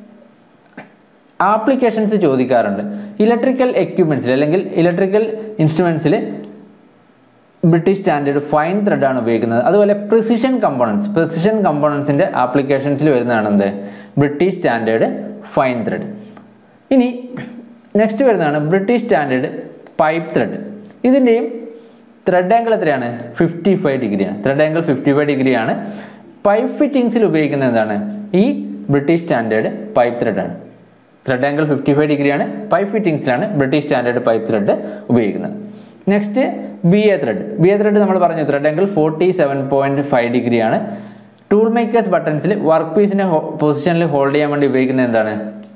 ആപ്ലിക്കേഷൻസ് ചോദിക്കാറുണ്ട് ഇലക്ട്രിക്കൽ എക്യുപ്മെൻറ്റ്സിൽ അല്ലെങ്കിൽ ഇലക്ട്രിക്കൽ ഇൻസ്ട്രുമെൻസിൽ ബ്രിട്ടീഷ് സ്റ്റാൻഡേർഡ് ഫൈൻ ത്രെഡാണ് ഉപയോഗിക്കുന്നത് അതുപോലെ പ്രിസിഷൻ കമ്പോണൻസ് പ്രിസിഷൻ കമ്പോണൻസിൻ്റെ ആപ്ലിക്കേഷൻസിൽ വരുന്നതാണ് എന്ത് ബ്രിട്ടീഷ് സ്റ്റാൻഡേർഡ് ഫൈൻ ത്രെഡ് ഇനി നെക്സ്റ്റ് വരുന്നതാണ് ബ്രിട്ടീഷ് സ്റ്റാൻഡേർഡ് പൈപ്പ് ത്രെഡ് ഇതിൻ്റെയും ത്രെഡ് ആംഗിൾ എത്രയാണ് ഫിഫ്റ്റി ഫൈവ് ഡിഗ്രിയാണ് ത്രെഡ് ആംഗിൾ ഫിഫ്റ്റി ഫൈവ് ഡിഗ്രിയാണ് പൈപ്പ് ഫിറ്റിങ്സിൽ ഉപയോഗിക്കുന്നത് എന്താണ് ഈ ബ്രിട്ടീഷ് സ്റ്റാൻഡേർഡ് പൈപ്പ് ത്രെഡാണ് ത്രെഡ് ആംഗിൾ ഫിഫ്റ്റി ഫൈവ് ഡിഗ്രിയാണ് പൈപ്പ് ഫിറ്റിംഗ്സിലാണ് ബ്രിട്ടീഷ് സ്റ്റാൻഡേർഡ് പൈപ്പ് ത്രെഡ് ഉപയോഗിക്കുന്നത് next B A thread B A thread നമ്മൾ പറഞ്ഞു thread angle forty seven point five ഡിഗ്രിയാണ് ടൂൾ മേക്കേഴ്സ് ബട്ടൺസിൽ വർക്ക് പീസിനെ പൊസിഷനിൽ ഹോൾഡ് ചെയ്യാൻ വേണ്ടി ഉപയോഗിക്കുന്നത് എന്താണ്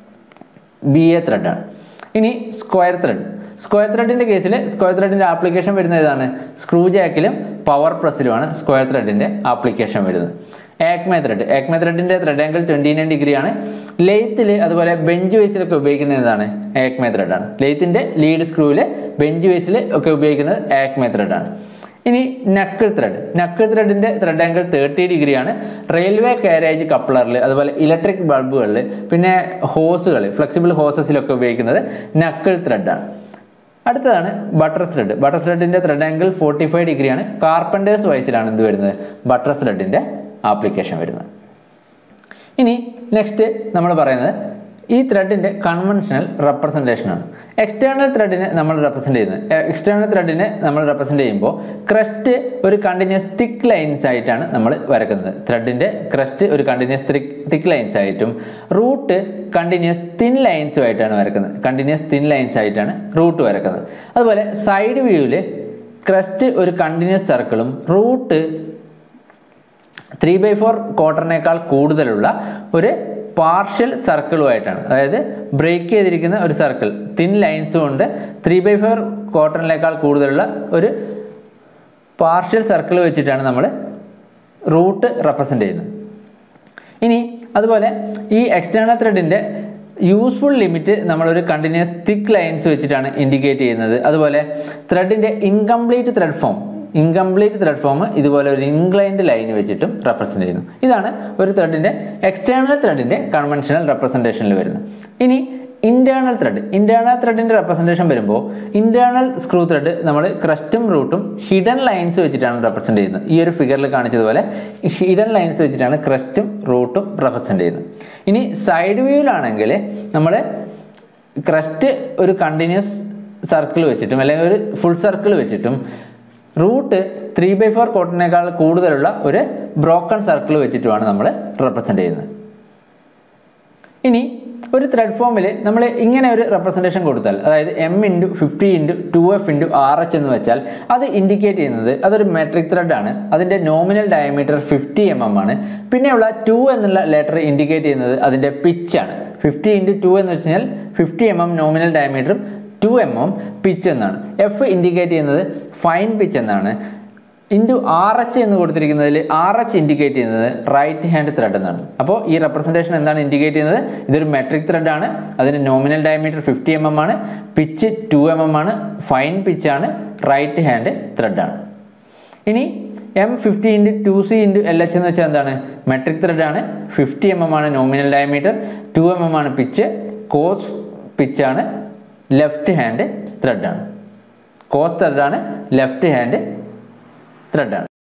ബി എ ത്രെഡാണ് ഇനി സ്ക്വയർ ത്രെഡ് സ്ക്വയർ ത്രെഡിൻ്റെ കേസിൽ സ്ക്വയർ ത്രെഡിൻ്റെ ആപ്ലിക്കേഷൻ വരുന്നത് ഏതാണ് സ്ക്രൂ ജാക്കിലും പവർ പ്രസ്സിലുമാണ് സ്ക്വയർ ത്രെഡിൻ്റെ ആപ്ലിക്കേഷൻ വരുന്നത് ആക്മേ ത്രെഡ് ആക്മേ ത്രെഡിൻ്റെ ത്രെഡ് ആംഗിൾ ട്വൻറ്റി നയൻ ഡിഗ്രിയാണ് ലെയ്ത്തിൽ അതുപോലെ ബെഞ്ച് വേസിലൊക്കെ ഉപയോഗിക്കുന്നത് എന്താണ് ആക്മേ ത്രെഡാണ് ലെയ്ത്തിൻ്റെ ലീഡ് സ്ക്രൂവിൽ ബെഞ്ച് വേസിൽ ഒക്കെ ഉപയോഗിക്കുന്നത് ആക്മേ ത്രെഡാണ് ഇനി നക്കിൾ ത്രെഡ് നക്കിൾ ത്രെഡിന്റെ ത്രെഡ് ആംഗിൾ തേർട്ടി ഡിഗ്രിയാണ് റെയിൽവേ കാരേജ് കപ്ലറിൽ അതുപോലെ ഇലക്ട്രിക് ബൾബുകളിൽ പിന്നെ ഹോസുകൾ ഫ്ലെക്സിബിൾ ഹോസസിലൊക്കെ ഉപയോഗിക്കുന്നത് നക്കിൾ ത്രെഡാണ് അടുത്തതാണ് ബട്ടർ ത്രെഡ് ബട്ടർ ത്രെഡിന്റെ ത്രെഡ് ആംഗിൾ ഫോർട്ടി ഫൈവ് ഡിഗ്രിയാണ് കാർപ്പൻറ്റേഴ്സ് വൈസിലാണ് എന്ത് വരുന്നത് ബട്ടർ ത്രെഡിന്റെ ആപ്ലിക്കേഷൻ വരുന്നത് ഇനി നെക്സ്റ്റ് നമ്മൾ പറയുന്നത് ഈ ത്രെഡിൻ്റെ കൺവെൻഷണൽ റെപ്രസെൻറ്റേഷനാണ് എക്സ്റ്റേണൽ ത്രെഡിനെ നമ്മൾ റെപ്രസെൻറ്റ് ചെയ്യുന്നത് എക്സ്റ്റേണൽ ത്രെഡിനെ നമ്മൾ റെപ്രസെൻറ്റ് ചെയ്യുമ്പോൾ ക്രസ്റ്റ് ഒരു കണ്ടിന്യൂസ് തിക്ക് ലൈൻസ് ആയിട്ടാണ് നമ്മൾ വരക്കുന്നത് ത്രെഡിൻ്റെ ക്രസ്റ്റ് ഒരു കണ്ടിന്യൂസ് തിക്ക് ലൈൻസ് ആയിട്ടും റൂട്ട് കണ്ടിന്യൂസ് തിൻ ലൈൻസും ആയിട്ടാണ് വരക്കുന്നത് കണ്ടിന്യൂസ് തിൻ ലൈൻസ് ആയിട്ടാണ് റൂട്ട് വരക്കുന്നത് അതുപോലെ സൈഡ് വ്യൂവിൽ ക്രസ്റ്റ് ഒരു കണ്ടിന്യൂസ് സർക്കിളും റൂട്ട് ത്രീ ബൈ ഫോർ ക്വാർട്ടറിനേക്കാൾ കൂടുതലുള്ള ഒരു പാർഷ്യൽ സർക്കിളുമായിട്ടാണ് അതായത് ബ്രേക്ക് ചെയ്തിരിക്കുന്ന ഒരു സർക്കിൾ തിൻ ലൈൻസും ഉണ്ട് ത്രീ ബൈ ഫോർ ക്വാർട്ടറിനേക്കാൾ കൂടുതലുള്ള ഒരു പാർഷ്യൽ സർക്കിൾ വെച്ചിട്ടാണ് നമ്മൾ റൂട്ട് റെപ്രസെൻ്റ് ചെയ്യുന്നത് ഇനി അതുപോലെ ഈ എക്സ്റ്റേണൽ ത്രെഡിൻ്റെ യൂസ്ഫുൾ ലിമിറ്റ് നമ്മളൊരു കണ്ടിന്യൂസ് തിക്ക് ലൈൻസ് വെച്ചിട്ടാണ് ഇൻഡിക്കേറ്റ് ചെയ്യുന്നത് അതുപോലെ ത്രെഡിൻ്റെ incomplete thread form incomplete thread form ഇതുപോലെ ഒരു ഇൻക്ലൈൻഡ് ലൈൻ വെച്ചിട്ടും റെപ്രസെൻറ്റ് ചെയ്യുന്നു ഇതാണ് ഒരു ത്രെഡിൻ്റെ എക്സ്റ്റേണൽ ത്രെഡിൻ്റെ കൺവെൻഷണൽ റെപ്രസെൻറ്റേഷനിൽ വരുന്നത് ഇനി ഇന്റേണൽ ത്രെഡ് ഇന്റേണൽ ത്രെഡിന്റെ റെപ്രസെൻറ്റേഷൻ വരുമ്പോൾ ഇന്റേണൽ സ്ക്രൂ ത്രെഡ് നമ്മൾ ക്രസ്റ്റും റൂട്ടും ഹിഡൻ ലൈൻസ് വെച്ചിട്ടാണ് റെപ്രസെൻറ്റ് ചെയ്യുന്നത് ഈ ഒരു ഫിഗറിൽ കാണിച്ചതുപോലെ ഹിഡൻ ലൈൻസ് വെച്ചിട്ടാണ് ക്രസ്റ്റും റൂട്ടും റെപ്രസെൻറ്റ് ചെയ്യുന്നത് ഇനി സൈഡ് വ്യൂവിലാണെങ്കിൽ നമ്മൾ ക്രസ്റ്റ് ഒരു കണ്ടിന്യൂസ് സർക്കിൾ വെച്ചിട്ടും അല്ലെങ്കിൽ ഒരു ഫുൾ സർക്കിൾ വെച്ചിട്ടും റൂട്ട് ത്രീ ബൈ ഫോർ കോട്ടിനേക്കാൾ കൂടുതലുള്ള ഒരു ബ്രോക്കൺ സർക്കിൾ വെച്ചിട്ടുമാണ് നമ്മൾ റെപ്രസെൻറ്റ് ചെയ്യുന്നത് ഇനി ഒരു ത്രെഡ് ഫോമിൽ നമ്മൾ ഇങ്ങനെ ഒരു റെപ്രസെൻറ്റേഷൻ കൊടുത്താൽ അതായത് M into fifty into two F into R H എന്ന് വെച്ചാൽ അത് ഇൻഡിക്കേറ്റ് ചെയ്യുന്നത് അതൊരു മെട്രിക് ത്രെഡ് ആണ് അതിൻ്റെ nominal diameter fifty m M ആണ് പിന്നെയുള്ള ടു എന്നുള്ള ലെറ്റർ ഇൻഡിക്കേറ്റ് ചെയ്യുന്നത് അതിൻ്റെ പിച്ചാണ് ഫിഫ്റ്റി ഇൻറ്റു ടു എന്ന് വെച്ച് കഴിഞ്ഞാൽ ഫിഫ്റ്റി എം എം നോമിനൽ ഡയമീറ്ററും ടു എം എം പിച്ച് എന്നാണ് എഫ് ഇൻഡിക്കേറ്റ് ചെയ്യുന്നത് ഫൈൻ പിച്ച് എന്നാണ് ഇൻറ്റു ആർ എച്ച് എന്ന് കൊടുത്തിരിക്കുന്നതിൽ ആർ എച്ച് ഇൻഡിക്കേറ്റ് ചെയ്യുന്നത് റൈറ്റ് ഹാൻഡ് ത്രെഡ് എന്നാണ് അപ്പോൾ ഈ റെപ്രസെൻറ്റേഷൻ എന്താണ് ഇൻഡിക്കേറ്റ് ചെയ്യുന്നത് ഇതൊരു മെട്രിക് ത്രെഡ് ആണ് അതിന് nominal diameter fifty m M ആണ് പിച്ച് ടു എം എം ആണ് ഫൈൻ പിച്ച് ആണ് റൈറ്റ് ഹാൻഡ് ത്രെഡ് ആണ് ഇനി M fifty into two C into L H എന്ന് വെച്ചാൽ എന്താണ് മെട്രിക് ത്രെഡ് ആണ് ഫിഫ്റ്റി എം എം ആണ് nominal diameter two m M ആണ് പിച്ച് കോസ് പിച്ചാണ് ലെഫ്റ്റ് ഹാൻഡ് ത്രെഡ് ആണ് കോസ് ത്രെഡ് ആണ് ലെഫ്റ്റ് ഹാൻഡ് ത്രെഡ് ആണ്